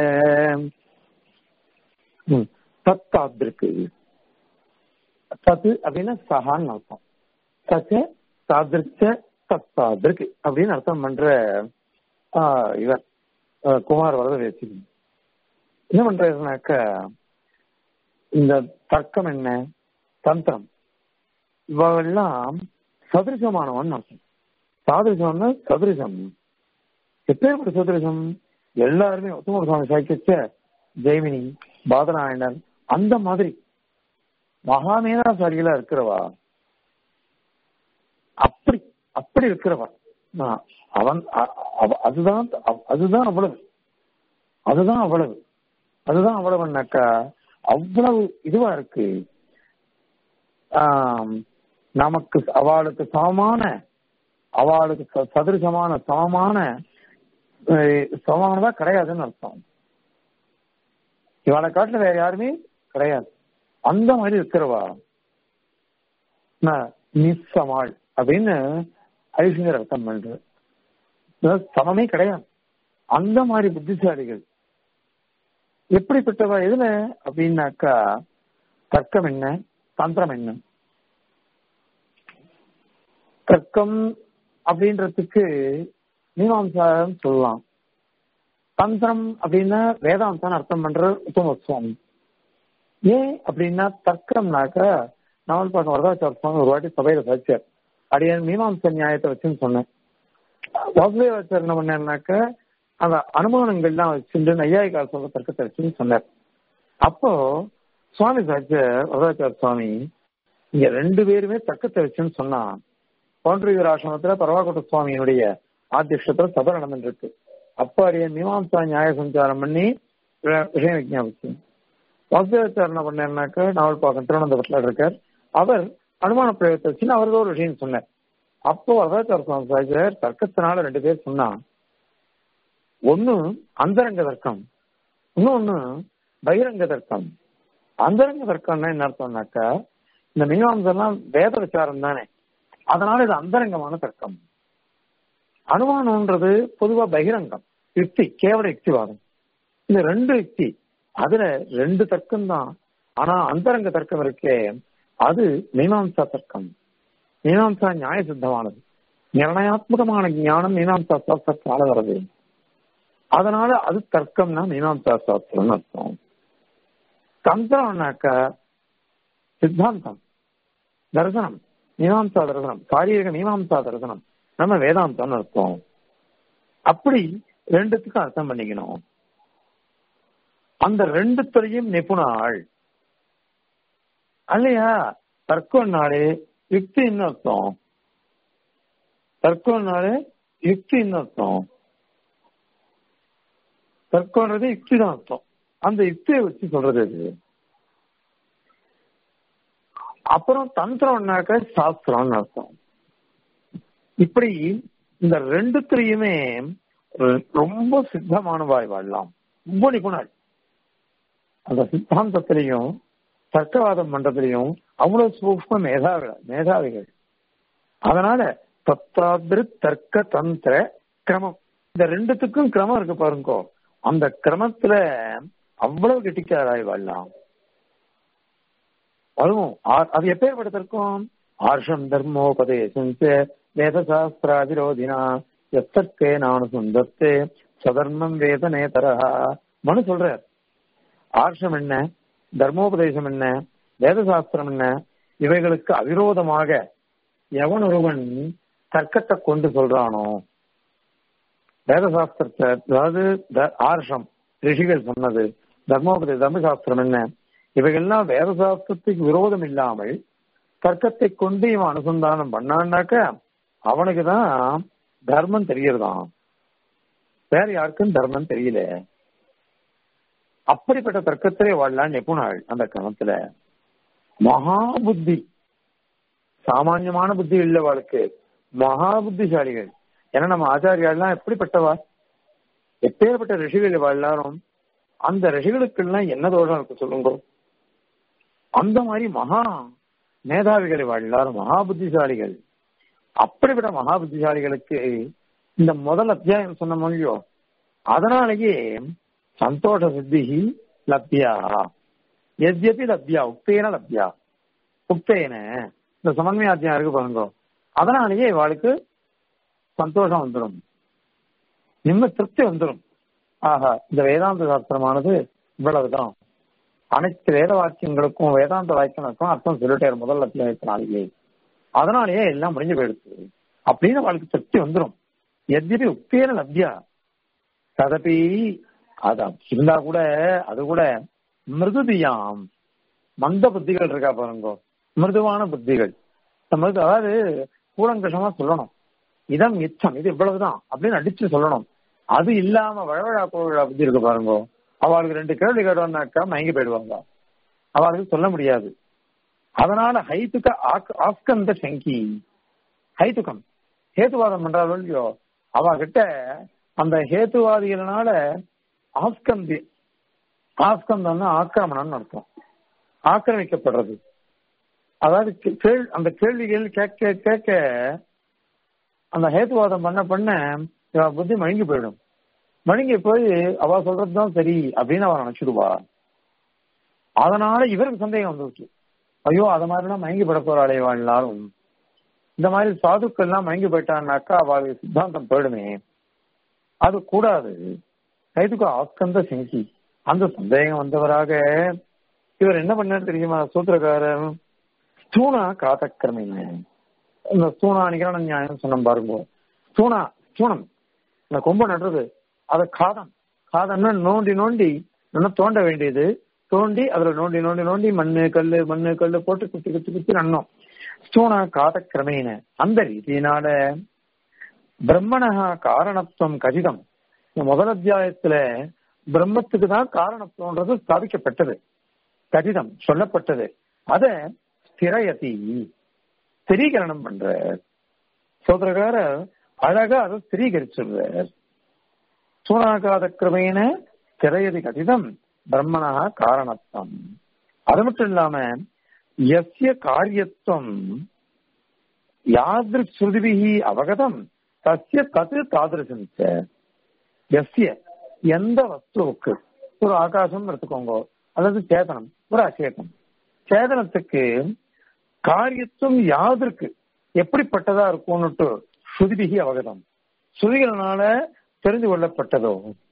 தத்தாதிருக்கு தத்து அப்படின்னா சகான்னு அர்த்தம் சச்ச சாதிருச்ச தத்தாதிருக்கு அப்படின்னு அர்த்தம் பண்ற இவர் குமார் வரத பேசி என்ன பண்றாருனாக்க இந்த தர்க்கம் என்ன தந்திரம் இவெல்லாம் சதிருஷமானவன் அர்த்தம் சாதிருஷம்னா சதிருஷம் எப்பேற்பட்ட சதிருஷம் எல்லாருமே உத்தம சுவாமி சாய்க்கிச்ச ஜெய்மினி பாதநாயணன் அந்த மாதிரி மகாமேதாசாரிகளா இருக்கிறவா அப்படி அப்படி இருக்கிறவன் அவன் அதுதான் அதுதான் அவ்வளவு அதுதான் அவ்வளவு அதுதான் அவ்வளவுனாக்கா அவ்வளவு இதுவா இருக்கு நமக்கு அவளுக்கு சமமான அவளுக்கு சதுரசமான சமமான சமமானதா கிடையாதுன்னு அர்த்தம் இவளை காட்டுல வேற யாருமே கிடையாது அந்த மாதிரி இருக்கிறவா நிசமாள் அப்படின்னு ஐஸ்வர்யர் அர்த்தம் பண்றது சமமே கிடையாது அந்த மாதிரி புத்திசாலிகள் எப்படிப்பட்டவா எதுல அப்படின்னாக்கா தர்க்கம் என்ன தந்திரம் என்ன தர்க்கம் அப்படின்றதுக்கு மீமாம்சாரம் சொல்லலாம் தந்திரம் அப்படின்னா வேதாந்தம் அர்த்தம் பண்ற உத்தம சுவாமி ஏன் அப்படின்னா தர்க்கம்னாக்க நாவல் பாக்கம் வரதாச்சார சுவாமி ஒரு வாட்டி சபையில சாச்சார் அடியன் மீமாம்ச நியாயத்தை வச்சுன்னு சொன்னேன் வாசுதேவாச்சார் என்ன பண்ணாருனாக்க அந்த அனுமானங்கள்லாம் வச்சுட்டு நையாயிகால சொல்ற தர்க்கத்தை வச்சுன்னு சொன்னார் அப்போ சுவாமி சாச்சார் வரதாச்சார சுவாமி இங்க ரெண்டு பேருமே தர்க்கத்தை வச்சுன்னு சொன்னா பவுண்டரியூர் ஆசிரமத்துல பரவாக்கோட்ட சுவாமியினுடைய ஆத்தியத்துல சபை நடந்துட்டு இருக்கு அப்ப அடியன் மீமாம்சா நியாய சஞ்சாரம் பண்ணி விஷயம் விஜாபிச்சு வாசுதேவாச்சார் என்ன பண்ணாருனாக்க நாவல் பாக்கம் திருவனந்தபுரத்துல இருக்கார் அவர் அனுமான பிரயோகத்தை வச்சு அவருக்கு ஒரு விஷயம் சொன்னார் அப்போ வரதாச்சார சுவாமி சாஜர் தர்க்கத்தினால ரெண்டு பேர் சொன்னா ஒண்ணு அந்தரங்க தர்க்கம் இன்னொன்னு பகிரங்க தர்க்கம் அந்தரங்க தர்க்கம்னா என்ன அர்த்தம்னாக்கா இந்த மீமாம்செல்லாம் வேத விசாரம் தானே அதனால இது அந்தரங்கமான தர்க்கம் அனுமானம்ன்றது பொதுவா பகிரங்கம் யுக்தி கேவல யுக்திவாதம் இந்த ரெண்டு யுக்தி அதுல ரெண்டு தர்க்கம் தான் ஆனா அந்தரங்க தர்க்கம் இருக்கே அது மீமாம்சா தர்க்கம் மீமாம்சா நியாய சித்தமானது நிர்ணயாத்மகமான ஞானம் மீமாம்சா சாஸ்திரத்தால வருது அதனால அது தர்க்கம்னா மீமாம்சா சாஸ்திரம்னு அர்த்தம் தந்திரம்னாக்க சித்தாந்தம் தரிசனம் மீமாம்சா தரிசனம் சாரீரக மீமாம்சா தரிசனம் நம்ம வேதாந்தம்னு அர்த்தம் அப்படி ரெண்டுத்துக்கும் அர்த்தம் பண்ணிக்கணும் அந்த ரெண்டுத்துறையும் நிபுணாள் அல்லையா தர்க்கம்னாலே யுக்தின்னு அர்த்தம் தர்க்கம்னாலே யுக்தின்னு அர்த்தம் தர்க்கம்ன்றது யுக்தி தான் அர்த்தம் அந்த யுக்தியை வச்சு சொல்றது அது அப்புறம் தந்திரம்னாக்க சாஸ்திரம்னு அர்த்தம் இப்படி இந்த ரெண்டுத்திலையுமே ரொம்ப சித்தமானவாய் வாழலாம் ரொம்ப நிபுணர் அந்த சித்தாந்தத்திலையும் தர்க்கவாதம் பண்றதுலையும் அவ்வளவு சூக்ம மேதாவிகள் மேதாவிகள் அதனால தத்தாதிரு தர்க்க தந்திர கிரமம் இந்த ரெண்டுத்துக்கும் கிரமம் இருக்கு பாருங்க அந்த கிரமத்துல அவ்வளவு கெட்டிக்காராய் வாழலாம் அதுவும் அது எப்பேற்பட்ட தர்க்கம் ஆர்ஷம் தர்மோபதேசம் வேதசாஸ்திராதிரோதினா எத்தக்கே நானு சுந்தத்தே சதர்மம் வேத நேதரா மனு சொல்றார் ஆர்ஷம் என்ன தர்மோபதேசம் என்ன வேதசாஸ்திரம் என்ன இவைகளுக்கு அவிரோதமாக எவன் ஒருவன் தர்க்கத்தை கொண்டு சொல்றானோ வேதசாஸ்திரத்தை அதாவது ஆர்ஷம் ரிஷிகள் சொன்னது தர்மோபதி தர்மசாஸ்திரம் என்ன இவைகள்லாம் வேதசாஸ்திரத்துக்கு விரோதம் இல்லாமல் தர்க்கத்தை கொண்டு இவன் அனுசந்தானம் பண்ணான்னாக்க அவனுக்கு தான் தர்மம் தெரியறதாம் வேற யாருக்கும் தர்மம் தெரியல அப்படிப்பட்ட தர்க்கத்திலே வாழலாம் நிபுணாள் அந்த கிரமத்துல மகா புத்தி சாமான்யமான புத்தி இல்ல வாழ்க்கை மகா புத்திசாலிகள் ஏன்னா நம்ம ஆச்சாரியாலாம் எப்படிப்பட்டவா எப்பேற்பட்ட ரிஷிகள் வாழலாரும் அந்த ரிஷிகளுக்கெல்லாம் என்ன தோஷம் இருக்கு சொல்லுங்க அந்த மாதிரி மகா மேதாவிகளை வாழலாரும் மகா புத்திசாலிகள் அப்படிப்பட்ட மகா புத்திசாலிகளுக்கு இந்த முதல் அத்தியாயம் சொன்ன மொழியோ அதனாலேயே சந்தோஷ சித்தி லப்தியா எத்யபி லப்தியா உக்தேன லப்தியா உக்தேன இந்த சமன்மை அத்தியாயம் இருக்கு பாருங்க அதனாலேயே இவாளுக்கு சந்தோஷம் வந்துடும் நிம்ம திருப்தி வந்துடும் ஆஹா இந்த வேதாந்த சாஸ்திரமானது இவ்வளவுதான் அனைத்து வேத வாக்கியங்களுக்கும் வேதாந்த வாக்கியங்களுக்கும் அர்த்தம் சொல்லிட்டே முதல் அத்தியாயத்தினாலேயே அதனாலேயே எல்லாம் முடிஞ்சு போயிடுச்சு அப்படின்னு அவளுக்கு திருப்தி வந்துடும் எத்யபி உக்தேன லப்தியா ததபி அதான் இருந்தா கூட அது கூட மிருதுதியாம் மந்த புத்திகள் இருக்கா பாருங்க மிருதுவான புத்திகள் மிருது அதாவது கூலங்கஷமா சொல்லணும் இதம் மிச்சம் இது இவ்வளவுதான் அப்படின்னு அடிச்சு சொல்லணும் அது இல்லாம வழவழா கோவிழா புத்தி இருக்கு பாருங்க அவளுக்கு ரெண்டு கேள்வி கேட்டோம்னாக்கா மயங்கி போயிடுவாங்க அவளுக்கு சொல்ல முடியாது அதனால ஹைத்துக்க ஆஸ்கந்த சங்கி ஹைத்துக்கம் ஹேத்துவாதம் பண்றாள் இல்லையோ அவ கிட்ட அந்த ஹேத்துவாதிகளால ஆஸ்கந்தி ஆஸ்கந்தம்னா ஆக்கிரமணம்னு அர்த்தம் ஆக்கிரமிக்கப்படுறது அதாவது கேள் அந்த கேள்விகள் கேட்க கேட்க அந்த ஹேத்துவாதம் பண்ண பண்ண இவ புத்தி மழுங்கி போயிடும் மழுங்கி போய் அவ சொல்றதுதான் சரி அப்படின்னு அவன் நினைச்சிடுவா அதனால இவருக்கு சந்தேகம் வந்துருச்சு ஐயோ அத மாதிரிலாம் மயங்கி பட போறாளே வாழ்நாளும் இந்த மாதிரி சாதுக்கள் எல்லாம் மயங்கி போயிட்டான்னாக்கா அவளுக்கு சித்தாந்தம் போயிடுமே அது கூடாது கைதுக்கு ஆஸ்கந்த செங்கி அந்த சந்தேகம் வந்தவராக இவர் என்ன பண்ணாரு தெரியுமா சூத்திரக்காரர் ஸ்தூணா காத்தக்கிரமிங்க இந்த ஸ்தூணா நிகரண நியாயம் சொன்ன பாருங்க ஸ்தூணா ஸ்தூணம் இந்த கொம்பு நடுறது அது காதம் காதம்னா நோண்டி நோண்டி இன்னும் தோண்ட வேண்டியது தோண்டி அதுல நோண்டி நோண்டி நோண்டி மண்ணு கல்லு மண்ணு கல்லு போட்டு குத்தி குத்தி குத்தி நன்னோம் ஸ்தூணா காதக்கிரமேன அந்த ரீதியினால பிரம்மணகா காரணத்துவம் கதிதம் இந்த முதல் அத்தியாயத்துல பிரம்மத்துக்கு தான் காரணத்துவன்றது ஸ்தாபிக்கப்பட்டது கதிதம் சொல்லப்பட்டது அத ஸ்திரயதி ஸ்திரீகரணம் பண்ற சோதரகாரர் அழகா அதை ஸ்திரீகரிச்சுடுறார் சூனாகாத கிரமேன திரையதி கதிதம் பிரம்மணா காரணத்துவம் அது மட்டும் இல்லாம எஸ்ய காரியத்துவம் யாதிரு ஸ்ருதிபிகி அவகதம் தஸ்ய தது தாதிருஷம் எஸ்ய எந்த வஸ்துவுக்கு ஒரு ஆகாசம் எடுத்துக்கோங்க அல்லது சேதனம் ஒரு அச்சேதனம் சேதனத்துக்கு காரியத்துவம் யாதற்கு எப்படிப்பட்டதா இருக்கும்னுட்டு ஸ்ருதிபிகி அவகதம் ஸ்ருதிகளினால தெரிந்து கொள்ளப்பட்டதோ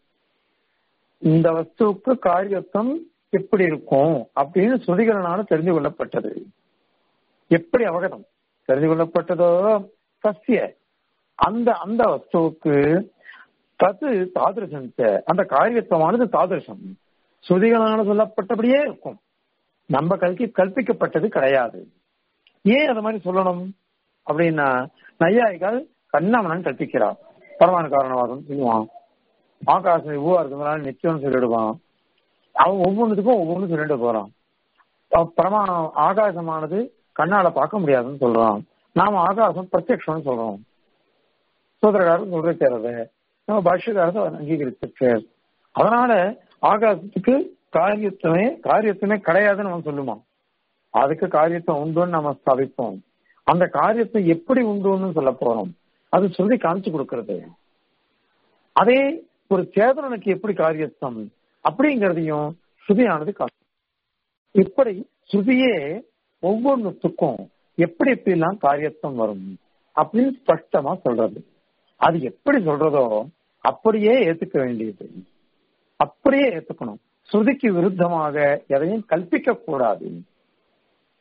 இந்த வஸ்துவுக்கு காரியத்துவம் எப்படி இருக்கும் அப்படின்னு ஸ்ருதிகளினால தெரிந்து கொள்ளப்பட்டது எப்படி அவகதம் தெரிந்து கொள்ளப்பட்டதோ சசிய அந்த அந்த வஸ்துவுக்கு தது தாதிருஷம் அந்த காரியத்துவமானது தாதிருஷம் ஸ்ருதிகளான சொல்லப்பட்டபடியே இருக்கும் நம்ம கல்கி கல்பிக்கப்பட்டது கிடையாது ஏன் அது மாதிரி சொல்லணும் அப்படின்னா நையாயிகள் கண்ணாமனன் கற்பிக்கிறார் பரமான காரணவாதம் சொல்லுவான் ஆகாசம் இவ்வளோ இருக்கிறதுனால நிச்சயம் சொல்லிடுவான் அவன் ஒவ்வொன்றுத்துக்கும் ஒவ்வொன்றும் சொல்லிட்டு போறான் பிரமாணம் ஆகாசமானது கண்ணால பார்க்க முடியாதுன்னு சொல்றான் நாம ஆகாசம் பிரத்யக்ஷம்னு சொல்றோம் சோதரகாரர் சொல்றது நம்ம பாஷ்யக்காரத்தை அங்கீகரிச்சிருக்கார் அதனால ஆகாசத்துக்கு காரியத்துவமே காரியத்துவமே கிடையாதுன்னு நம்ம சொல்லுமா அதுக்கு காரியத்துவம் உண்டுன்னு நம்ம ஸ்தாபிப்போம் அந்த காரியத்தை எப்படி உண்டுன்னு சொல்ல போறோம் அது சொல்லி காமிச்சு கொடுக்கறது அதே ஒரு சேதனனுக்கு எப்படி காரியத்துவம் அப்படிங்கிறதையும் ஸ்ருதியானது இப்படி ஸ்ருதியே ஒவ்வொன்றுத்துக்கும் எப்படி எப்படிலாம் காரியத்துவம் வரும் அப்படின்னு ஸ்பஷ்டமா சொல்றது அது எப்படி சொல்றதோ அப்படியே ஏத்துக்க வேண்டியது அப்படியே ஏத்துக்கணும் ஸ்ருதிக்கு விருத்தமாக எதையும் கல்பிக்க கூடாது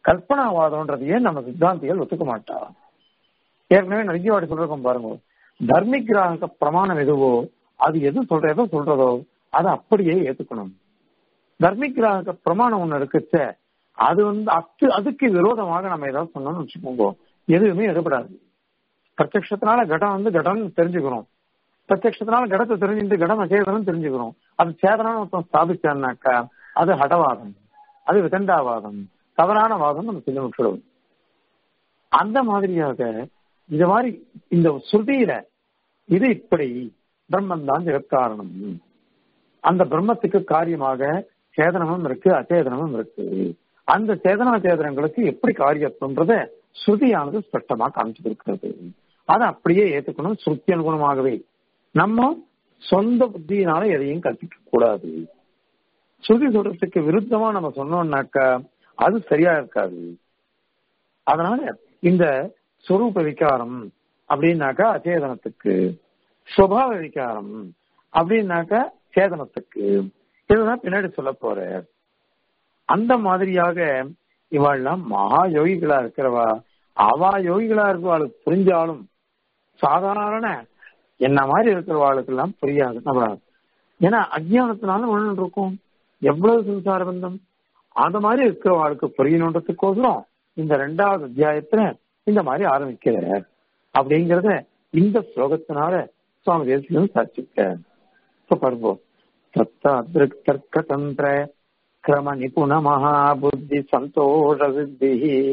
கல்பனாவாதம்ன்றதையே நம்ம சித்தாந்திகள் ஒத்துக்க மாட்டா ஏற்கனவே நிறைய வாட்டி சொல்றோம் பாருங்க தர்மிகிராக பிரமாணம் எதுவோ அது எது சொல்றதோ சொல்றதோ அதை அப்படியே ஏத்துக்கணும் தர்மிகிராக பிரமாணம் ஒண்ணு இருக்குச்ச அது வந்து அத்து அதுக்கு விரோதமாக நம்ம ஏதாவது சொன்னோம்னு வச்சுக்கோங்க எதுவுமே எடுபடாது பிரத்யக்ஷத்தினால கடம் வந்து கடம் தெரிஞ்சுக்கிறோம் பிரத்யக்ஷத்தினால கடத்தை தெரிஞ்சுட்டு கடம் அச்சேதனம் தெரிஞ்சுக்கிறோம் அது சேதனம் ஒருத்தன் ஸ்தாபிச்சான்னாக்கா அது ஹடவாதம் அது விதண்டாவாதம் தவறான வாதம் நம்ம சொல்லி விட்டுடும் அந்த மாதிரியாக இந்த மாதிரி இந்த ஸ்ருதியில இது இப்படி பிரம்மன் தான் ஜெகத்காரணம் அந்த பிரம்மத்துக்கு காரியமாக சேதனமும் இருக்கு அச்சேதனமும் இருக்கு அந்த சேதன சேதனங்களுக்கு எப்படி காரியத்துவன்றத ஸ்ருதியானது ஸ்பஷ்டமா காமிச்சு இருக்கிறது அதை அப்படியே ஏத்துக்கணும் ஸ்ருதி அனுகுணமாகவே நம்ம சொந்த புத்தியினால எதையும் கற்பிக்க கூடாது ஸ்ருதி சொல்றதுக்கு விருத்தமா நம்ம சொன்னோம்னாக்கா அது சரியா இருக்காது அதனால இந்த சொரூப விகாரம் அப்படின்னாக்கா அச்சேதனத்துக்கு சுபாவ விகாரம் அப்படின்னாக்கா சேதனத்துக்கு இதுதான் பின்னாடி சொல்ல போற அந்த மாதிரியாக இவாள்லாம் மகா யோகிகளா இருக்கிறவா அவா யோகிகளா இருக்கிறவாளுக்கு புரிஞ்சாலும் சாதாரண என்ன மாதிரி இருக்கிறவாளுக்கு எல்லாம் புரியாது நம்ம ஏன்னா அஜ்ஞானத்தினால ஒண்ணு இருக்கும் எவ்வளவு சம்சார பந்தம் அந்த மாதிரி இருக்கிறவாளுக்கு புரியணுன்றதுக்கோசரம் இந்த ரெண்டாவது அத்தியாயத்துல இந்த மாதிரி ஆரம்பிக்கிறார் அப்படிங்கறத இந்த ஸ்லோகத்தினால சுவாமி தேசியம் சாட்சிக்க இப்ப பாருங்க தத்தாத்ருக் தர்க்க தந்திர கிரம நிபுண மகாபுத்தி சந்தோஷ சித்தி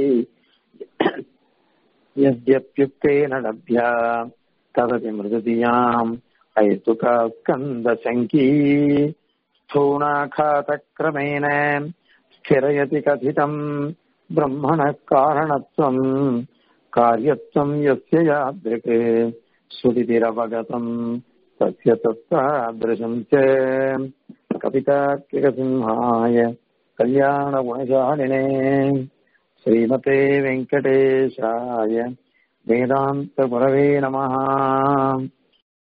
यद्यप्युक्तेन लभ्या तदपि मृगधियाम् ऐतुका स्कन्दशङ्की स्थूणाघातक्रमेण स्थिरयति कथितम् ब्रह्मणः कारणत्वम् कार्यत्वम् यस्य यादृक् श्रुतिरवगतम् तस्य तत्तादृशम् च कवितार्किकसिंहाय कल्याणगुणशालिने श्रीमते वेङ्कटेशाय वेदान्तगुरवे नमः